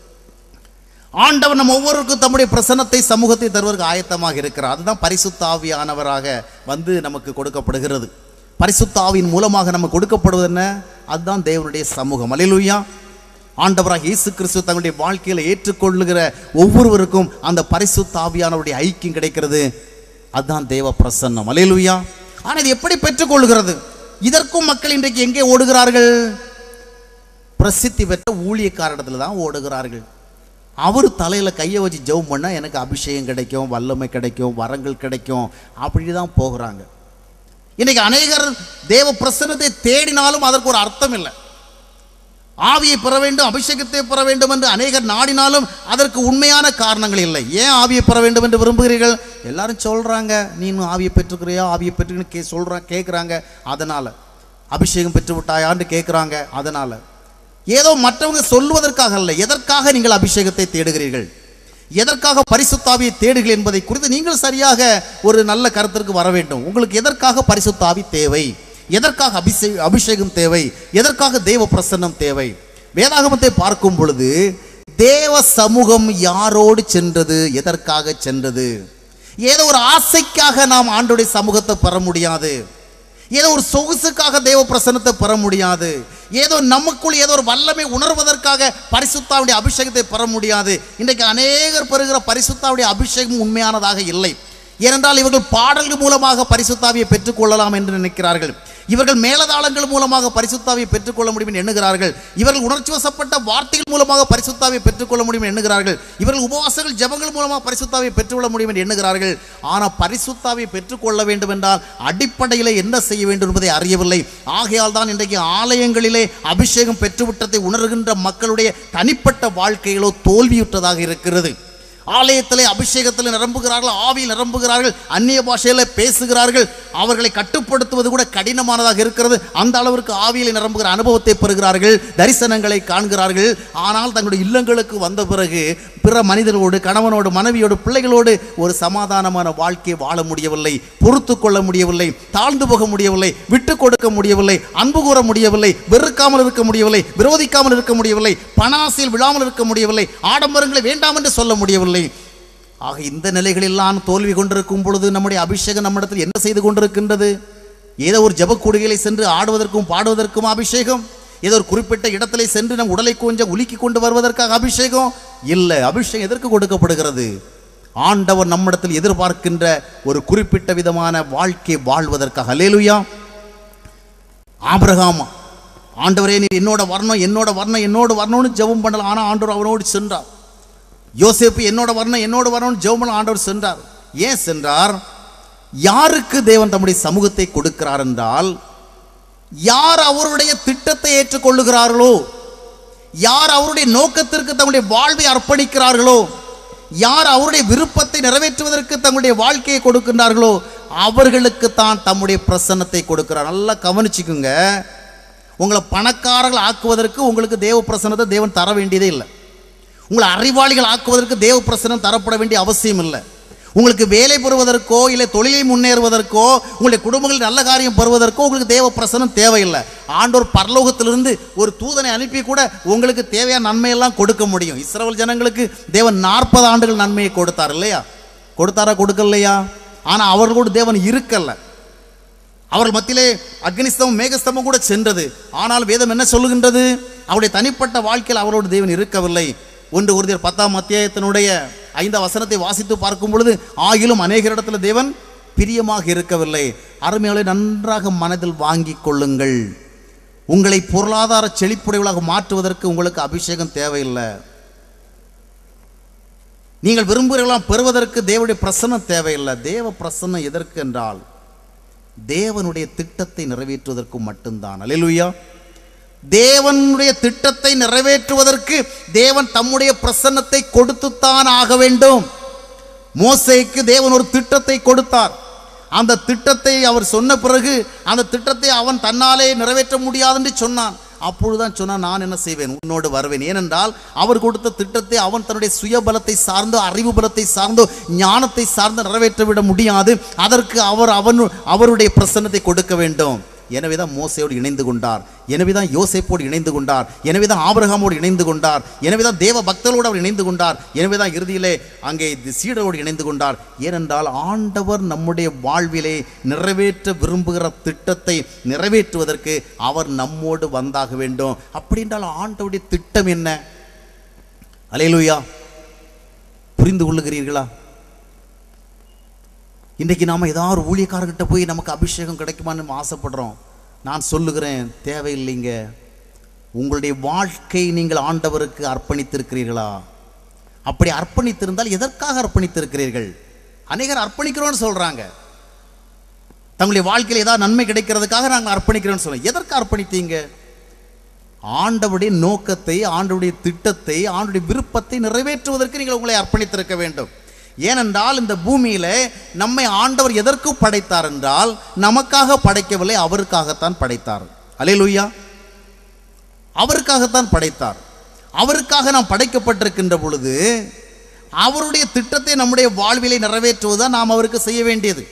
Speaker 1: ஆண்டவர் நம்ம ஒவ்வொருவருக்கும் தம்முடைய பிரசன்னத்தை சமூகத்தை தருவதற்கு ஆயத்தமாக இருக்கிறார் அதுதான் பரிசுத்த ஆவியானவராக வந்து நமக்கு கொடுக்கப்படுகிறது பரிசுத்த ஆவியின் மூலமாக நமக்கு கொடுக்கப்படுவது என்ன அதுதான் தேவனுடைய சமூகம் அலையிலுயா ஆண்டவராக இயேசு கிறிஸ்து தங்களுடைய வாழ்க்கையில் ஏற்றுக்கொள்ளுகிற ஒவ்வொருவருக்கும் அந்த பரிசுத்த ஆவியானவருடைய ஐக்கியம் கிடைக்கிறது அதுதான் தேவ பிரசன்னம் அலையிலுயா ஆனால் இது எப்படி பெற்றுக்கொள்கிறது இதற்கும் மக்கள் இன்றைக்கு எங்கே ஓடுகிறார்கள் பிரசித்தி பெற்ற ஊழியக்காரிடத்துல தான் ஓடுகிறார்கள் அவர் தலையில் கையை வச்சு ஜெபம் பண்ணால் எனக்கு அபிஷேகம் கிடைக்கும் வல்லமை கிடைக்கும் வரங்கள் கிடைக்கும் அப்படி தான் போகிறாங்க இன்னைக்கு அநேகர் தேவ பிரசன்னத்தை தேடினாலும் அதற்கு ஒரு அர்த்தம் இல்லை ஆவியை பெற வேண்டும் அபிஷேகத்தை பெற வேண்டும் என்று அநேகர் நாடினாலும் அதற்கு உண்மையான காரணங்கள் இல்லை ஏன் ஆவியை பெற வேண்டும் என்று விரும்புகிறீர்கள் எல்லாரும் சொல்றாங்க நீ இன்னும் ஆவியை பெற்றுக்கிறியா ஆவியை பெற்றுக்கணும் கே சொல்றாங்க கேட்குறாங்க அதனால அபிஷேகம் பெற்று விட்டாயான்னு கேட்குறாங்க அதனால ஏதோ மற்றவங்க சொல்லுவதற்காக அல்ல எதற்காக நீங்கள் அபிஷேகத்தை தேடுகிறீர்கள் எதற்காக பரிசுத்தாவியை தேடுகிறீர்கள் என்பதை குறித்து நீங்கள் சரியாக ஒரு நல்ல கருத்திற்கு வர வேண்டும் உங்களுக்கு எதற்காக பரிசுத்தாவி தேவை எதற்காக அபிஷே அபிஷேகம் தேவை எதற்காக தேவ பிரசன்னம் தேவை வேதாகமத்தை பார்க்கும் பொழுது தேவ சமூகம் யாரோடு சென்றது எதற்காக சென்றது ஏதோ ஒரு ஆசைக்காக நாம் ஆண்டோடைய சமூகத்தை பெற முடியாது ஏதோ ஒரு சொகுசுக்காக தேவ பிரசன்னத்தை பெற முடியாது ஏதோ நமக்குள் ஏதோ ஒரு வல்லமை உணர்வதற்காக பரிசுத்தாவுடைய அபிஷேகத்தை பெற முடியாது இன்றைக்கு அநேகர் பெறுகிற பரிசுத்தாவுடைய அபிஷேகம் உண்மையானதாக இல்லை ஏனென்றால் இவர்கள் பாடல்கள் மூலமாக பரிசுத்தாவியை பெற்றுக்கொள்ளலாம் என்று நினைக்கிறார்கள் இவர்கள் மேலதாளங்கள் மூலமாக பரிசுத்தாவியை பெற்றுக்கொள்ள முடியும் என்று எண்ணுகிறார்கள் இவர்கள் உணர்ச்சி வசப்பட்ட வார்த்தைகள் மூலமாக பரிசுத்தாவியை பெற்றுக்கொள்ள முடியும் என்று எண்ணுகிறார்கள் இவர்கள் உபவாசங்கள் ஜெபங்கள் மூலமாக பரிசுத்தாவியை பெற்றுக்கொள்ள முடியும் என்று எண்ணுகிறார்கள் ஆனால் பரிசுத்தாவியை பெற்றுக்கொள்ள வேண்டும் என்றால் அடிப்படையில் என்ன செய்ய வேண்டும் என்பதை அறியவில்லை ஆகையால் தான் இன்றைக்கு ஆலயங்களிலே அபிஷேகம் பெற்றுவிட்டதை உணர்கின்ற மக்களுடைய தனிப்பட்ட வாழ்க்கைகளோ தோல்வியுற்றதாக இருக்கிறது ஆலயத்திலே அபிஷேகத்தில் நிரம்புகிறார்கள் ஆவியில் நிரம்புகிறார்கள் அந்நிய பாஷையில் பேசுகிறார்கள் அவர்களை கட்டுப்படுத்துவது கூட கடினமானதாக இருக்கிறது அந்த அளவிற்கு ஆவியில் நிரம்புகிற அனுபவத்தை பெறுகிறார்கள் தரிசனங்களை காண்கிறார்கள் ஆனால் தங்களுடைய இல்லங்களுக்கு வந்த பிறகு பிற மனிதர்களோடு கணவனோடு மனைவியோடு பிள்ளைகளோடு ஒரு சமாதானமான வாழ்க்கையை வாழ முடியவில்லை பொறுத்து கொள்ள முடியவில்லை தாழ்ந்து போக முடியவில்லை விட்டு கொடுக்க முடியவில்லை அன்பு கூற முடியவில்லை வெறுக்காமல் இருக்க முடியவில்லை விரோதிக்காமல் இருக்க முடியவில்லை பணாசையில் விழாமல் இருக்க முடியவில்லை ஆடம்பரங்களை வேண்டாம் என்று சொல்ல முடியவில்லை ஆக இந்த நிலைகளெல்லாம் தோல்வி கொண்டிருக்கும் பொழுது நம்முடைய அபிஷேகம் நம்மிடத்தில் என்ன செய்து கொண்டிருக்கின்றது ஏதோ ஒரு ஜபக்கூடுகளை சென்று ஆடுவதற்கும் பாடுவதற்கும் அபிஷேகம் ஏதோ ஒரு குறிப்பிட்ட இடத்திலே சென்று நம் உடலை கொஞ்சம் உலுக்கி கொண்டு வருவதற்காக அபிஷேகம் இல்லை அபிஷேகம் எதற்கு கொடுக்கப்படுகிறது ஆண்டவர் நம்மிடத்தில் எதிர்பார்க்கின்ற ஒரு குறிப்பிட்ட விதமான வாழ்க்கை வாழ்வதற்காக அல்லேலுயா ஆபிரகாம் ஆண்டவரே நீ என்னோட வரணும் என்னோட வரணும் என்னோட வரணும்னு ஜெபம் பண்ணலாம் ஆனால் ஆண்டவர் அவனோடு சென்றார் யோசேப்பு என்னோட வரணும் என்னோட வரணும்னு ஜெபம் பண்ண ஆண்டவர் சென்றார் ஏன் சென்றார் யாருக்கு தேவன் தம்முடைய சமூகத்தை கொடுக்கிறார் என்றால் யார் அவருடைய திட்டத்தை ஏற்றுக்கொள்ளுகிறார்களோ யார் அவருடைய நோக்கத்திற்கு தங்களுடைய வாழ்வை அர்ப்பணிக்கிறார்களோ யார் அவருடைய விருப்பத்தை நிறைவேற்றுவதற்கு தங்களுடைய வாழ்க்கையை கொடுக்கின்றார்களோ அவர்களுக்கு தான் தம்முடைய பிரசன்னத்தை கொடுக்கிறார் நல்லா கவனிச்சுக்குங்க உங்களை பணக்காரர்கள் ஆக்குவதற்கு உங்களுக்கு தேவ பிரசன்னத்தை தேவன் தர வேண்டியதே இல்லை உங்களை அறிவாளிகள் ஆக்குவதற்கு தேவ பிரசனம் தரப்பட வேண்டிய அவசியம் இல்லை உங்களுக்கு வேலை பெறுவதற்கோ இல்லை தொழிலை முன்னேறுவதற்கோ உங்களுடைய குடும்பங்களில் நல்ல காரியம் பெறுவதற்கோ உங்களுக்கு தேவ பிரசனம் தேவையில்லை ஆண்டோர் பரலோகத்திலிருந்து ஒரு தூதனை அனுப்பி கூட உங்களுக்கு தேவையான நன்மையெல்லாம் கொடுக்க முடியும் இஸ்ரவேல் ஜனங்களுக்கு தேவன் நாற்பது ஆண்டுகள் நன்மையை கொடுத்தார் இல்லையா கொடுத்தாரா கொடுக்கலையா ஆனால் அவர்களோடு தேவன் இருக்கல்ல அவர்கள் மத்தியிலே அக்னிஸ்தமம் மேகஸ்தமம் கூட சென்றது ஆனால் வேதம் என்ன சொல்லுகின்றது அவருடைய தனிப்பட்ட வாழ்க்கையில் அவரோடு தேவன் இருக்கவில்லை ஒன்று ஒரு பத்தாம் அத்தியாயத்தினுடைய ஐந்தாம் வசனத்தை வாசித்து பார்க்கும் பொழுது ஆகிலும் அநேகரிடத்தில் தேவன் பிரியமாக இருக்கவில்லை அருமையாளை நன்றாக மனதில் வாங்கிக் கொள்ளுங்கள் உங்களை பொருளாதார செழிப்புடையவளாக மாற்றுவதற்கு உங்களுக்கு அபிஷேகம் தேவையில்லை நீங்கள் விரும்புகிறீர்களாம் பெறுவதற்கு தேவனுடைய பிரசன்னம் தேவையில்லை தேவ பிரசன்னம் எதற்கு என்றால் தேவனுடைய திட்டத்தை நிறைவேற்றுவதற்கு மட்டும்தான் அல்லேலூயா தேவனுடைய திட்டத்தை நிறைவேற்றுவதற்கு தேவன் தம்முடைய பிரசன்னத்தை கொடுத்துத்தான் ஆக வேண்டும் மோசேக்கு தேவன் ஒரு திட்டத்தை கொடுத்தார் அந்த திட்டத்தை அவர் சொன்ன பிறகு அந்த திட்டத்தை அவன் தன்னாலே நிறைவேற்ற முடியாது என்று சொன்னான் அப்பொழுதுதான் சொன்னான் நான் என்ன செய்வேன் உன்னோடு வருவேன் ஏனென்றால் அவர் கொடுத்த திட்டத்தை அவன் தன்னுடைய சுயபலத்தை சார்ந்தோ அறிவு பலத்தை சார்ந்தோ ஞானத்தை சார்ந்து நிறைவேற்றிவிட முடியாது அதற்கு அவர் அவன் அவருடைய பிரசன்னத்தை கொடுக்க வேண்டும் எனவேதான் மோசையோடு இணைந்து கொண்டார் எனவேதான் யோசேப்போடு இணைந்து கொண்டார் எனவேதான் ஆபிரகாமோடு இணைந்து கொண்டார் எனவேதான் தேவ பக்தர்களோடு அவர் இணைந்து கொண்டார் எனவேதான் இறுதியிலே அங்கே தி- சீடரோடு இணைந்து கொண்டார் ஏனென்றால் ஆண்டவர் நம்முடைய வாழ்விலே நிறைவேற்ற விரும்புகிற திட்டத்தை நிறைவேற்றுவதற்கு அவர் நம்மோடு வந்தாக வேண்டும் அப்படி என்றால் ஆண்டவருடைய திட்டம் என்ன அலையலுயா புரிந்து கொள்ளுகிறீர்களா இன்றைக்கு நாம் ஏதாவது ஒரு ஊழியக்காரர்கிட்ட போய் நமக்கு அபிஷேகம் கிடைக்குமான்னு நம்ம ஆசைப்படுறோம் நான் சொல்லுகிறேன் தேவையில்லைங்க உங்களுடைய வாழ்க்கை நீங்கள் ஆண்டவருக்கு அர்ப்பணித்திருக்கிறீர்களா அப்படி அர்ப்பணித்திருந்தால் எதற்காக அர்ப்பணித்திருக்கிறீர்கள் அநேகர் அர்ப்பணிக்கிறோன்னு சொல்றாங்க தங்களுடைய வாழ்க்கையில் ஏதாவது நன்மை கிடைக்கிறதுக்காக நாங்கள் அர்ப்பணிக்கிறோம்னு சொல்றோம் எதற்கு அர்ப்பணித்தீங்க ஆண்டவருடைய நோக்கத்தை ஆண்டவருடைய திட்டத்தை ஆண்டவருடைய விருப்பத்தை நிறைவேற்றுவதற்கு நீங்கள் உங்களை அர்ப்பணித்திருக்க வேண்டும் ஏனென்றால் இந்த பூமியில நம்மை ஆண்டவர் எதற்கு படைத்தார் என்றால் நமக்காக படைக்கவில்லை அவருக்காகத்தான் படைத்தார் அலையலுயா அவருக்காகத்தான் படைத்தார் அவருக்காக நாம் படைக்கப்பட்டிருக்கின்ற பொழுது அவருடைய திட்டத்தை நம்முடைய வாழ்விலை நிறைவேற்றுவதுதான் நாம் அவருக்கு செய்ய வேண்டியது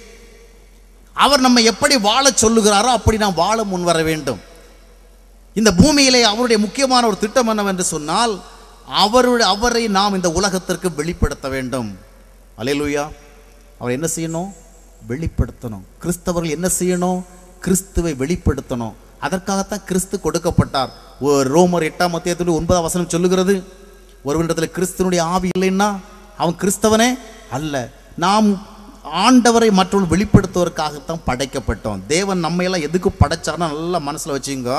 Speaker 1: அவர் நம்மை எப்படி வாழச் சொல்லுகிறாரோ அப்படி நாம் வாழ முன் வர வேண்டும் இந்த பூமியிலே அவருடைய முக்கியமான ஒரு திட்டம் என்னவென்று சொன்னால் அவருடைய அவரை நாம் இந்த உலகத்திற்கு வெளிப்படுத்த வேண்டும் அலையலுயா அவர் என்ன செய்யணும் வெளிப்படுத்தணும் கிறிஸ்தவர்கள் என்ன செய்யணும் கிறிஸ்துவை வெளிப்படுத்தணும் அதற்காகத்தான் கிறிஸ்து கொடுக்கப்பட்டார் ஒரு ரோமர் எட்டாம் மத்தியத்தில் ஒன்பதாம் வசனம் சொல்லுகிறது ஒருவனிடத்தில் கிறிஸ்துவனுடைய ஆவி இல்லைன்னா அவன் கிறிஸ்தவனே அல்ல நாம் ஆண்டவரை மற்றவர்கள் வெளிப்படுத்துவதற்காகத்தான் படைக்கப்பட்டோம் தேவன் நம்மையெல்லாம் எதுக்கு படைச்சார்னா நல்லா மனசுல வச்சுங்க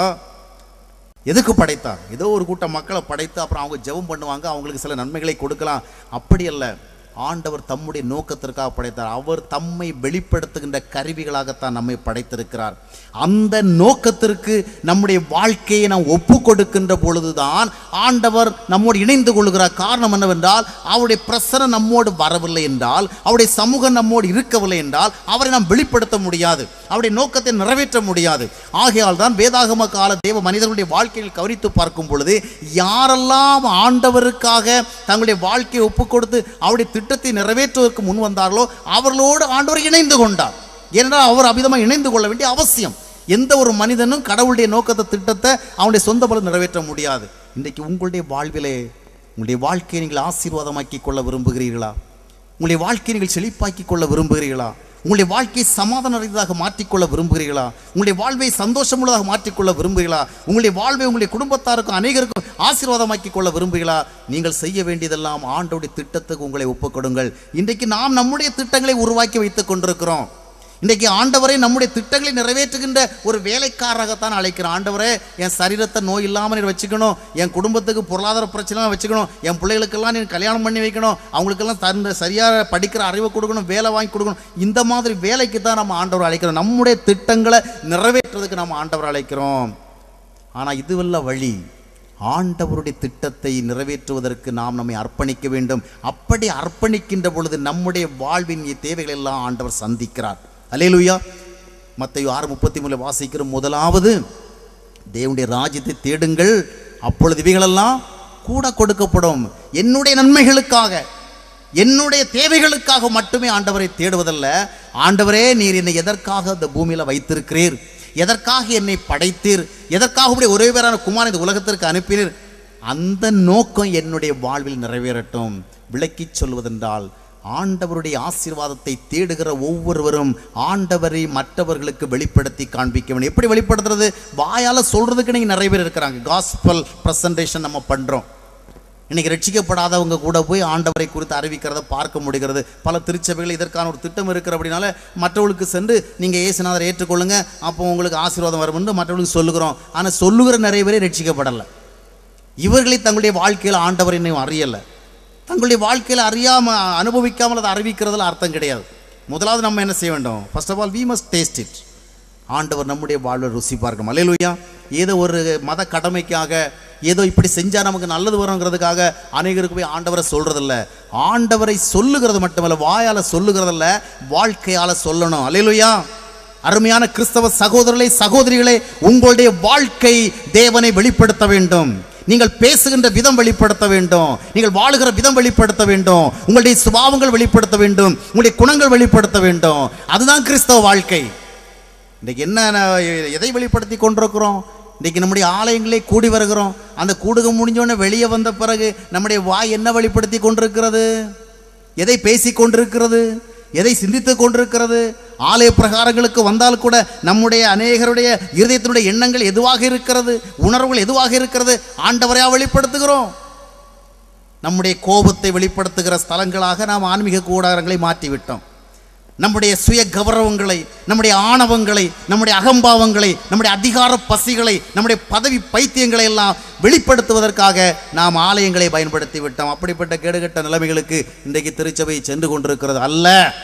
Speaker 1: எதுக்கு படைத்தார் ஏதோ ஒரு கூட்டம் மக்களை படைத்து அப்புறம் அவங்க ஜெபம் பண்ணுவாங்க அவங்களுக்கு சில நன்மைகளை கொடுக்கலாம் அப்படி அல்ல ஆண்டவர் தம்முடைய நோக்கத்திற்காக படைத்தார் அவர் தம்மை வெளிப்படுத்துகின்ற கருவிகளாகத்தான் நம்மை படைத்திருக்கிறார் அந்த நோக்கத்திற்கு நம்முடைய வாழ்க்கையை நாம் ஒப்பு கொடுக்கின்ற பொழுதுதான் ஆண்டவர் நம்மோடு இணைந்து கொள்கிறார் காரணம் என்னவென்றால் அவருடைய பிரசனம் நம்மோடு வரவில்லை என்றால் அவருடைய சமூகம் நம்மோடு இருக்கவில்லை என்றால் அவரை நாம் வெளிப்படுத்த முடியாது அவருடைய நோக்கத்தை நிறைவேற்ற முடியாது ஆகையால் தான் வேதாகம கால தேவ மனிதர்களுடைய வாழ்க்கையில் கவனித்து பார்க்கும் பொழுது யாரெல்லாம் ஆண்டவருக்காக தங்களுடைய வாழ்க்கையை ஒப்புக் கொடுத்து அவருடைய திட்டத்தை நிறைவேற்றுவதற்கு முன் வந்தார்களோ அவர்களோடு ஆண்டவர் இணைந்து கொண்டார் ஏனென்றால் அவர் அபிதமாக இணைந்து கொள்ள வேண்டிய அவசியம் எந்த ஒரு மனிதனும் கடவுளுடைய நோக்கத்தை திட்டத்தை அவனுடைய சொந்த பலம் நிறைவேற்ற முடியாது இன்றைக்கு உங்களுடைய வாழ்விலே உங்களுடைய வாழ்க்கையை நீங்கள் ஆசீர்வாதமாக்கி கொள்ள விரும்புகிறீர்களா உங்களுடைய வாழ்க்கையை நீங்கள் செழிப்பாக்கி கொள்ள விரும்புகிறீர்களா உங்களுடைய வாழ்க்கையை சமாதான நிறைந்ததாக மாற்றிக்கொள்ள விரும்புகிறீர்களா உங்களுடைய வாழ்வை சந்தோஷமுள்ளதாக மாற்றிக்கொள்ள விரும்புகிறீர்களா உங்களுடைய வாழ்வை உங்களுடைய குடும்பத்தாருக்கும் அநேகருக்கும் ஆசீர்வாதமாக்கி கொள்ள விரும்புகிறீர்களா நீங்கள் செய்ய வேண்டியதெல்லாம் ஆண்டோடைய திட்டத்துக்கு உங்களை ஒப்புக்கொடுங்கள் இன்றைக்கு நாம் நம்முடைய திட்டங்களை உருவாக்கி வைத்துக் கொண்டிருக்கிறோம் இன்றைக்கு ஆண்டவரை நம்முடைய திட்டங்களை நிறைவேற்றுகின்ற ஒரு வேலைக்காரராகத்தான் அழைக்கிறோம் ஆண்டவரே என் சரீரத்தை நோய் இல்லாமல் நீர் வச்சுக்கணும் என் குடும்பத்துக்கு பொருளாதார பிரச்சனை வச்சுக்கணும் என் பிள்ளைகளுக்கெல்லாம் நீ கல்யாணம் பண்ணி வைக்கணும் அவங்களுக்கெல்லாம் தந்த சரியாக படிக்கிற அறிவை கொடுக்கணும் வேலை வாங்கி கொடுக்கணும் இந்த மாதிரி வேலைக்கு தான் நம்ம ஆண்டவர் அழைக்கிறோம் நம்முடைய திட்டங்களை நிறைவேற்றுறதுக்கு நம்ம ஆண்டவர் அழைக்கிறோம் ஆனால் இதுவல்ல வழி ஆண்டவருடைய திட்டத்தை நிறைவேற்றுவதற்கு நாம் நம்மை அர்ப்பணிக்க வேண்டும் அப்படி அர்ப்பணிக்கின்ற பொழுது நம்முடைய வாழ்வின் தேவைகள் எல்லாம் ஆண்டவர் சந்திக்கிறார் அல்லேலூயா மத்தேயு ஆறு முப்பத்தி மூணு வாசிக்கிற முதலாவது தேவனுடைய ராஜ்யத்தை தேடுங்கள் அப்பொழுது இவைகளெல்லாம் கூட கொடுக்கப்படும் என்னுடைய நன்மைகளுக்காக என்னுடைய தேவைகளுக்காக மட்டுமே ஆண்டவரை தேடுவதல்ல ஆண்டவரே நீர் என்னை எதற்காக இந்த பூமியில வைத்திருக்கிறீர் எதற்காக என்னை படைத்தீர் எதற்காக உடைய ஒரே பேரான குமார் இந்த உலகத்திற்கு அனுப்பினீர் அந்த நோக்கம் என்னுடைய வாழ்வில் நிறைவேறட்டும் விளக்கிச் சொல்வதென்றால் ஆண்டவருடைய ஆசீர்வாதத்தை தேடுகிற ஒவ்வொருவரும் ஆண்டவரை மற்றவர்களுக்கு வெளிப்படுத்தி காண்பிக்க வேண்டும் எப்படி வெளிப்படுத்துறது வாயால சொல்றதுக்கு நீங்க நிறைய பேர் இருக்கிறாங்க காஸ்பல் பிரசன்டேஷன் நம்ம பண்றோம் இன்னைக்கு ரட்சிக்கப்படாதவங்க கூட போய் ஆண்டவரை குறித்து அறிவிக்கிறத பார்க்க முடிகிறது பல திருச்சபைகள் இதற்கான ஒரு திட்டம் இருக்கிற அப்படினால மற்றவர்களுக்கு சென்று நீங்கள் இயேசுநாதரை ஏற்றுக்கொள்ளுங்க அப்போ உங்களுக்கு ஆசீர்வாதம் வரும்னு மற்றவர்களுக்கு சொல்லுகிறோம் ஆனால் சொல்லுகிற நிறைய பேரே ரட்சிக்கப்படலை இவர்களை தங்களுடைய வாழ்க்கையில் ஆண்டவர் இன்னும் அறியலை தங்களுடைய வாழ்க்கையில் அறியாமல் அனுபவிக்காமல் அதை அறிவிக்கிறதுல அர்த்தம் கிடையாது முதலாவது நம்ம என்ன செய்ய வேண்டும் first of all we must taste it ஆண்டவர் நம்முடைய வாழ்வை ருசி பார்க்கணும் அல்லேலூயா ஏதோ ஒரு மத கடமைக்காக ஏதோ இப்படி செஞ்சால் நமக்கு நல்லது வருங்கிறதுக்காக அநேகருக்கு போய் ஆண்டவரை சொல்கிறதில்ல ஆண்டவரை சொல்லுகிறது மட்டுமல்ல வாயால் சொல்லுகிறதில்ல வாழ்க்கையால் சொல்லணும் அல்லேலூயா அருமையான கிறிஸ்தவ சகோதரர்களே சகோதரிகளே உங்களுடைய வாழ்க்கை தேவனை வெளிப்படுத்த வேண்டும் நீங்கள் பேசுகின்ற விதம் வெளிப்படுத்த வேண்டும் நீங்கள் வாழுகிற விதம் வெளிப்படுத்த வேண்டும் உங்களுடைய சுபாவங்கள் வெளிப்படுத்த வேண்டும் உங்களுடைய குணங்கள் வெளிப்படுத்த வேண்டும் அதுதான் கிறிஸ்தவ வாழ்க்கை இன்றைக்கு என்ன நான் எதை வெளிப்படுத்தி கொண்டிருக்கிறோம் இன்றைக்கு நம்முடைய ஆலயங்களே கூடி வருகிறோம் அந்த கூடுகை முடிஞ்சோடனே வெளியே வந்த பிறகு நம்முடைய வாய் என்ன வெளிப்படுத்தி கொண்டிருக்கிறது எதை பேசி கொண்டிருக்கிறது எதை சிந்தித்து கொண்டிருக்கிறது ஆலய பிரகாரங்களுக்கு வந்தால் கூட நம்முடைய அநேகருடைய இருதயத்தினுடைய எண்ணங்கள் எதுவாக இருக்கிறது உணர்வுகள் எதுவாக இருக்கிறது ஆண்டவரையா வெளிப்படுத்துகிறோம் நம்முடைய கோபத்தை வெளிப்படுத்துகிற ஸ்தலங்களாக நாம் ஆன்மீக கூடாரங்களை மாற்றிவிட்டோம் நம்முடைய சுய கௌரவங்களை நம்முடைய ஆணவங்களை நம்முடைய அகம்பாவங்களை நம்முடைய அதிகார பசிகளை நம்முடைய பதவி பைத்தியங்களை எல்லாம் வெளிப்படுத்துவதற்காக நாம் ஆலயங்களை பயன்படுத்தி விட்டோம் அப்படிப்பட்ட கேடுகட்ட நிலைமைகளுக்கு இன்றைக்கு திருச்சபை சென்று கொண்டிருக்கிறது அல்ல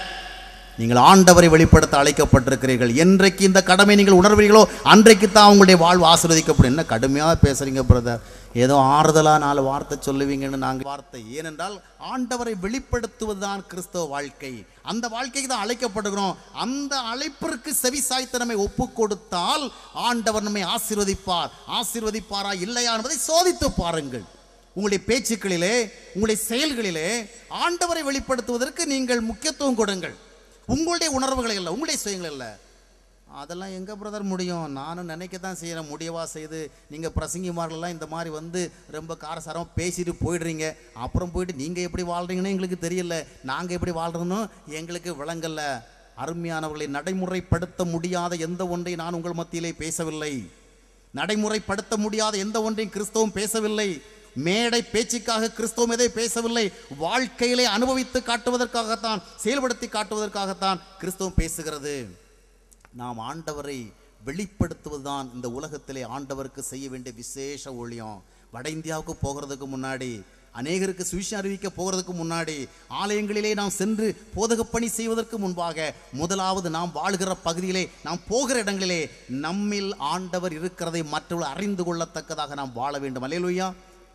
Speaker 1: நீங்கள் ஆண்டவரை வெளிப்படுத்த அழைக்கப்பட்டிருக்கிறீர்கள் என்றைக்கு இந்த கடமை நீங்கள் உணர்வீர்களோ அன்றைக்கு தான் உங்களுடைய வாழ்வு ஆசீர்வதிக்கப்படும் என்ன கடுமையாக பேசுறீங்க பிரதர் ஏதோ ஆறுதலாக நாலு வார்த்தை சொல்லுவீங்கன்னு நாங்கள் வார்த்தை ஏனென்றால் ஆண்டவரை வெளிப்படுத்துவதுதான் கிறிஸ்தவ வாழ்க்கை அந்த வாழ்க்கைக்கு தான் அழைக்கப்படுகிறோம் அந்த அழைப்பிற்கு செவி சாய்த்து நம்மை ஒப்பு கொடுத்தால் ஆண்டவர் நம்மை ஆசீர்வதிப்பார் ஆசீர்வதிப்பாரா இல்லையா என்பதை சோதித்து பாருங்கள் உங்களுடைய பேச்சுக்களிலே உங்களுடைய செயல்களிலே ஆண்டவரை வெளிப்படுத்துவதற்கு நீங்கள் முக்கியத்துவம் கொடுங்கள் உங்களுடைய உணர்வுகளை இல்லை உங்களுடைய சுயங்கள் இல்லை அதெல்லாம் எங்கே பிரதர் முடியும் நானும் நினைக்க தான் செய்கிறேன் முடியவா செய்து நீங்கள் பிரசங்கிமார்கள்லாம் இந்த மாதிரி வந்து ரொம்ப காரசாரமாக பேசிட்டு போயிடுறீங்க அப்புறம் போயிட்டு நீங்கள் எப்படி வாழ்கிறீங்கன்னு எங்களுக்கு தெரியல நாங்கள் எப்படி வாழ்கிறோன்னு எங்களுக்கு விளங்கல்ல அருமையானவர்களை நடைமுறைப்படுத்த முடியாத எந்த ஒன்றை நான் உங்கள் மத்தியிலே பேசவில்லை நடைமுறைப்படுத்த முடியாத எந்த ஒன்றையும் கிறிஸ்தவம் பேசவில்லை மேடை பேச்சுக்காக கிறிஸ்தவம் எதை பேசவில்லை வாழ்க்கையிலே அனுபவித்து காட்டுவதற்காகத்தான் செயல்படுத்தி காட்டுவதற்காகத்தான் கிறிஸ்தவம் பேசுகிறது நாம் ஆண்டவரை வெளிப்படுத்துவதுதான் இந்த உலகத்திலே ஆண்டவருக்கு செய்ய வேண்டிய விசேஷ ஊழியம் வட இந்தியாவுக்கு போகிறதுக்கு முன்னாடி அநேகருக்கு சுவிசேஷம் அறிவிக்க போகிறதுக்கு முன்னாடி ஆலயங்களிலே நாம் சென்று போதகப் பணி செய்வதற்கு முன்பாக முதலாவது நாம் வாழ்கிற பகுதியிலே நாம் போகிற இடங்களிலே நம்மில் ஆண்டவர் இருக்கிறதை மற்றவர்கள் அறிந்து கொள்ளத்தக்கதாக நாம் வாழ வேண்டும் அல்லேலூயா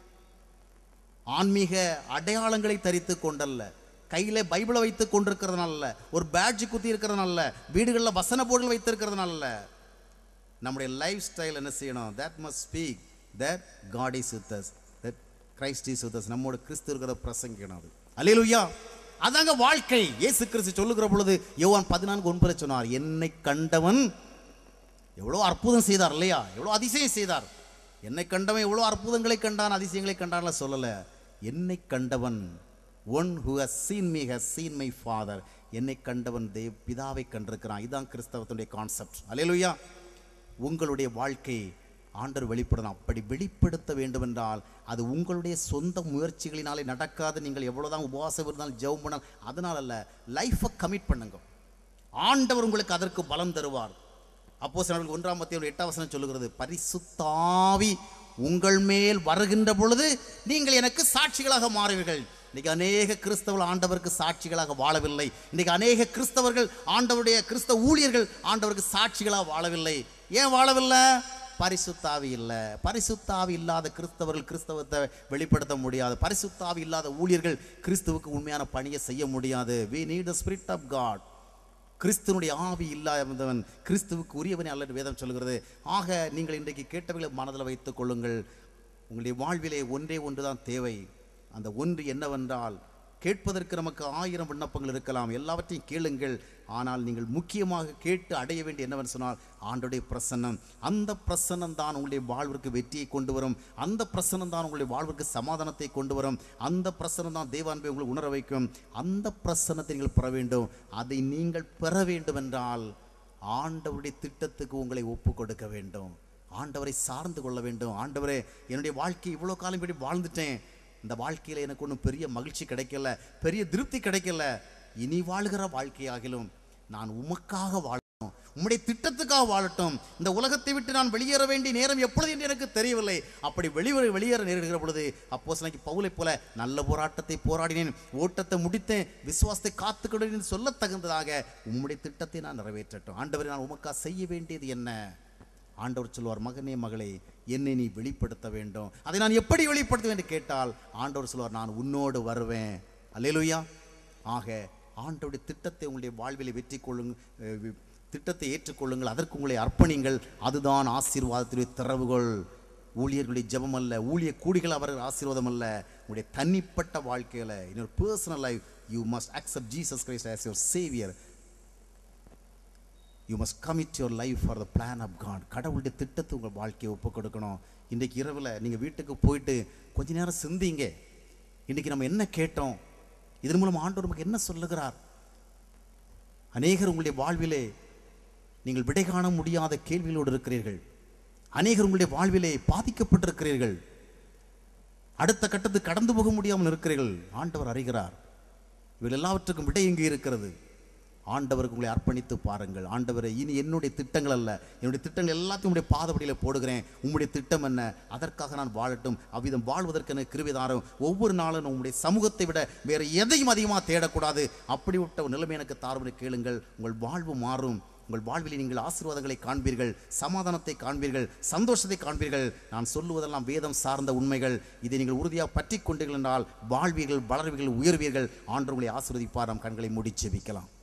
Speaker 1: ஆன்மீக அடையாளங்களை தரித்து கொண்டல்ல கையில் பைபிளை வைத்து கொண்டிருக்கிறதுனால ஒரு பேட்ஜ் குத்தி இருக்கிறதுனால வீடுகளில் வசன போர்டுகள் வைத்திருக்கிறதுனால நம்முடைய லைஃப் ஸ்டைல் என்ன செய்யணும் that must speak that God is with us that Christ is with us நம்மோட கிறிஸ்து இருக்கிற பிரசங்கிக்கணும் அது அல்லேலூயா அதாங்க வாழ்க்கை இயேசு கிறிஸ்து சொல்லுகிற பொழுது யோவான் பதினான்கு ஒன்பது சொன்னார் என்னை கண்டவன் எவ்வளோ அற்புதம் செய்தார் இல்லையா எவ்வளோ அதிசயம் செய்தார் என்னை கண்டவன் எவ்வளோ அற்புதங்களை கண்டான் அதிசயங்களை கண்டான்ல சொல்லலை என்னை கண்டவன் one who has seen me has seen my father என்னை கண்டவன் தேவ் பிதாவை கண்டிருக்கிறான் இதுதான் கிறிஸ்தவத்துடைய கான்செப்ட் அல்லேலூயா உங்களுடைய வாழ்க்கை ஆண்டவர் வெளிப்படணும் அப்படி வெளிப்படுத்த வேண்டுமென்றால் அது உங்களுடைய சொந்த முயற்சிகளினாலே நடக்காது நீங்கள் எவ்வளோதான் உபவாசம் இருந்தாலும் ஜெபம் பண்ணால் அதனால அல்ல லைஃப்பை கமிட் பண்ணுங்க ஆண்டவர் உங்களுக்கு அதற்கு பலம் தருவார் அப்போ சிலர்கள் ஒன்றாம் மத்திய எட்டாம் வசனம் சொல்லுகிறது பரிசுத்தாவி உங்கள் மேல் வருகின்ற பொழுது நீங்கள் எனக்கு சாட்சிகளாக மாறுவீர்கள் இன்னைக்கு அநேக கிறிஸ்தவர்கள் ஆண்டவருக்கு சாட்சிகளாக வாழவில்லை இன்னைக்கு அநேக கிறிஸ்தவர்கள் ஆண்டவருடைய கிறிஸ்தவ ஊழியர்கள் ஆண்டவருக்கு சாட்சிகளாக வாழவில்லை ஏன் வாழவில்லை பரிசுத்தாவி இல்லை பரிசுத்தாவி இல்லாத கிறிஸ்தவர்கள் கிறிஸ்தவத்தை வெளிப்படுத்த முடியாது பரிசுத்தாவி இல்லாத ஊழியர்கள் கிறிஸ்துவுக்கு உண்மையான பணியை செய்ய முடியாது we need the spirit of god கிறிஸ்துவனுடைய ஆவி இல்லாதவன் கிறிஸ்துவுக்கு உரியவனே அல்ல வேதம் சொல்கிறது ஆக நீங்கள் இன்றைக்கு கேட்டவைகளை மனதில் வைத்துக் கொள்ளுங்கள் உங்களுடைய வாழ்விலே ஒன்றே ஒன்று தான் தேவை அந்த ஒன்று என்னவென்றால் கேட்பதற்கு நமக்கு ஆயிரம் விண்ணப்பங்கள் இருக்கலாம் எல்லாவற்றையும் கேளுங்கள் ஆனால் நீங்கள் முக்கியமாக கேட்டு அடைய வேண்டிய என்னவென்று சொன்னால் ஆண்டுடைய பிரசன்னம் அந்த பிரசன்னம் தான் உங்களுடைய வாழ்விற்கு வெற்றியை கொண்டு வரும் அந்த பிரசன்னம் தான் உங்களுடைய வாழ்விற்கு சமாதானத்தை கொண்டு வரும் அந்த பிரசன்னம் தான் தேவான்பை உங்களை உணர வைக்கும் அந்த பிரசன்னத்தை நீங்கள் பெற வேண்டும் அதை நீங்கள் பெற வேண்டும் என்றால் ஆண்டவருடைய திட்டத்துக்கு உங்களை ஒப்பு கொடுக்க வேண்டும் ஆண்டவரை சார்ந்து கொள்ள வேண்டும் ஆண்டவரே என்னுடைய வாழ்க்கை இவ்வளோ காலம் இப்படி வாழ்ந்துட்டேன் இந்த வாழ்க்கையில் எனக்கு ஒன்றும் பெரிய மகிழ்ச்சி கிடைக்கல பெரிய திருப்தி கிடைக்கல இனி வாழ்கிற வாழ்க்கையாகிலும் நான் உமக்காக வாழ உம்முடைய திட்டத்துக்காக வாழட்டும் இந்த உலகத்தை விட்டு நான் வெளியேற வேண்டிய நேரம் எப்பொழுது என்று எனக்கு தெரியவில்லை அப்படி வெளியே வெளியேற நேரிடுகிற பொழுது அப்போ சிலைக்கு பவுலை போல நல்ல போராட்டத்தை போராடினேன் ஓட்டத்தை முடித்தேன் விசுவாசத்தை காத்துக்கொண்டேன் சொல்ல தகுந்ததாக உம்முடைய திட்டத்தை நான் நிறைவேற்றட்டும் ஆண்டவரை நான் உமக்கா செய்ய வேண்டியது என்ன ஆண்டவர் சொல்வார் மகனே மகளே என்னை நீ வெளிப்படுத்த வேண்டும் அதை நான் எப்படி வெளிப்படுத்துவேன் என்று கேட்டால் ஆண்டவர் சொல்வார் நான் உன்னோடு வருவேன் அல்லேலூயா ஆக ஆண்டவருடைய திட்டத்தை உங்களுடைய வாழ்வில் வெற்றி கொள்ளுங்க அஹ் வி- திட்டத்தை ஏற்றுக்கொள்ளுங்கள் அதற்கு உங்களை அர்ப்பணிங்கள் அதுதான் ஆசீர்வாதத்துடைய திறவுகள் ஊழியர்களுடைய ஜெபம் அல்ல ஊழிய கூடிகள் அவர்கள் ஆசீர்வாதம் அல்ல உங்களுடைய தனிப்பட்ட வாழ்க்கையில் இன்னொரு personal life you must accept Jesus Christ as your saviour you must commit your life for the plan of God கடவுளுடைய திட்டத்தை உங்கள் வாழ்க்கையை ஒப்பு கொடுக்கணும் இன்றைக்கு இரவில் நீங்கள் வீட்டுக்கு போயிட்டு கொஞ்ச நேரம் சிந்திங்க இன்றைக்கி நம்ம என்ன கேட்டோம் இதன் மூலம் ஆண்டவர் நமக்கு என்ன சொல்லுகிறார் அநேகர் உங்களுடைய வாழ்விலே நீங்கள் விடை காண முடியாத கேள்விகளோடு இருக்கிறீர்கள் அநேகர் உங்களுடைய வாழ்விலே பாதிக்கப்பட்டிருக்கிறீர்கள் அடுத்த கட்டத்துக்கு கடந்து போக முடியாமல் இருக்கிறீர்கள் ஆண்டவர் அறிகிறார் இவர்கள் எல்லாவற்றுக்கும் விடை எங்கே இருக்கிறது ஆண்டவருக்கு உங்களை அர்ப்பணித்து பாருங்கள் ஆண்டவரை இனி என்னுடைய திட்டங்கள் அல்ல என்னுடைய திட்டங்கள் எல்லாத்தையும் உடைய பாதபடியில் போடுகிறேன் உம்முடைய திட்டம் என்ன அதற்காக நான் வாழட்டும் அவ்விதம் வாழ்வதற்கென கிருவிதாரம் ஒவ்வொரு நாளும் உங்களுடைய சமூகத்தை விட வேறு எதையும் அதிகமாக தேடக்கூடாது அப்படிப்பட்ட ஒரு நிலைமை எனக்கு தாரும்படி கேளுங்கள் உங்கள் வாழ்வு மாறும் உங்கள் வாழ்வில் நீங்கள் ஆசீர்வாதங்களை காண்பீர்கள் சமாதானத்தை காண்பீர்கள் சந்தோஷத்தை காண்பீர்கள் நான் சொல்லுவதெல்லாம் வேதம் சார்ந்த உண்மைகள் இதை நீங்கள் உறுதியாக பற்றி கொண்டீர்கள் என்றால் வாழ்வீர்கள் வளர்வீர்கள் உயர்வீர்கள் ஆண்டு உங்களை ஆசீர்வதிப்பார் நம் கண்களை மூடி செபிக்கலாம்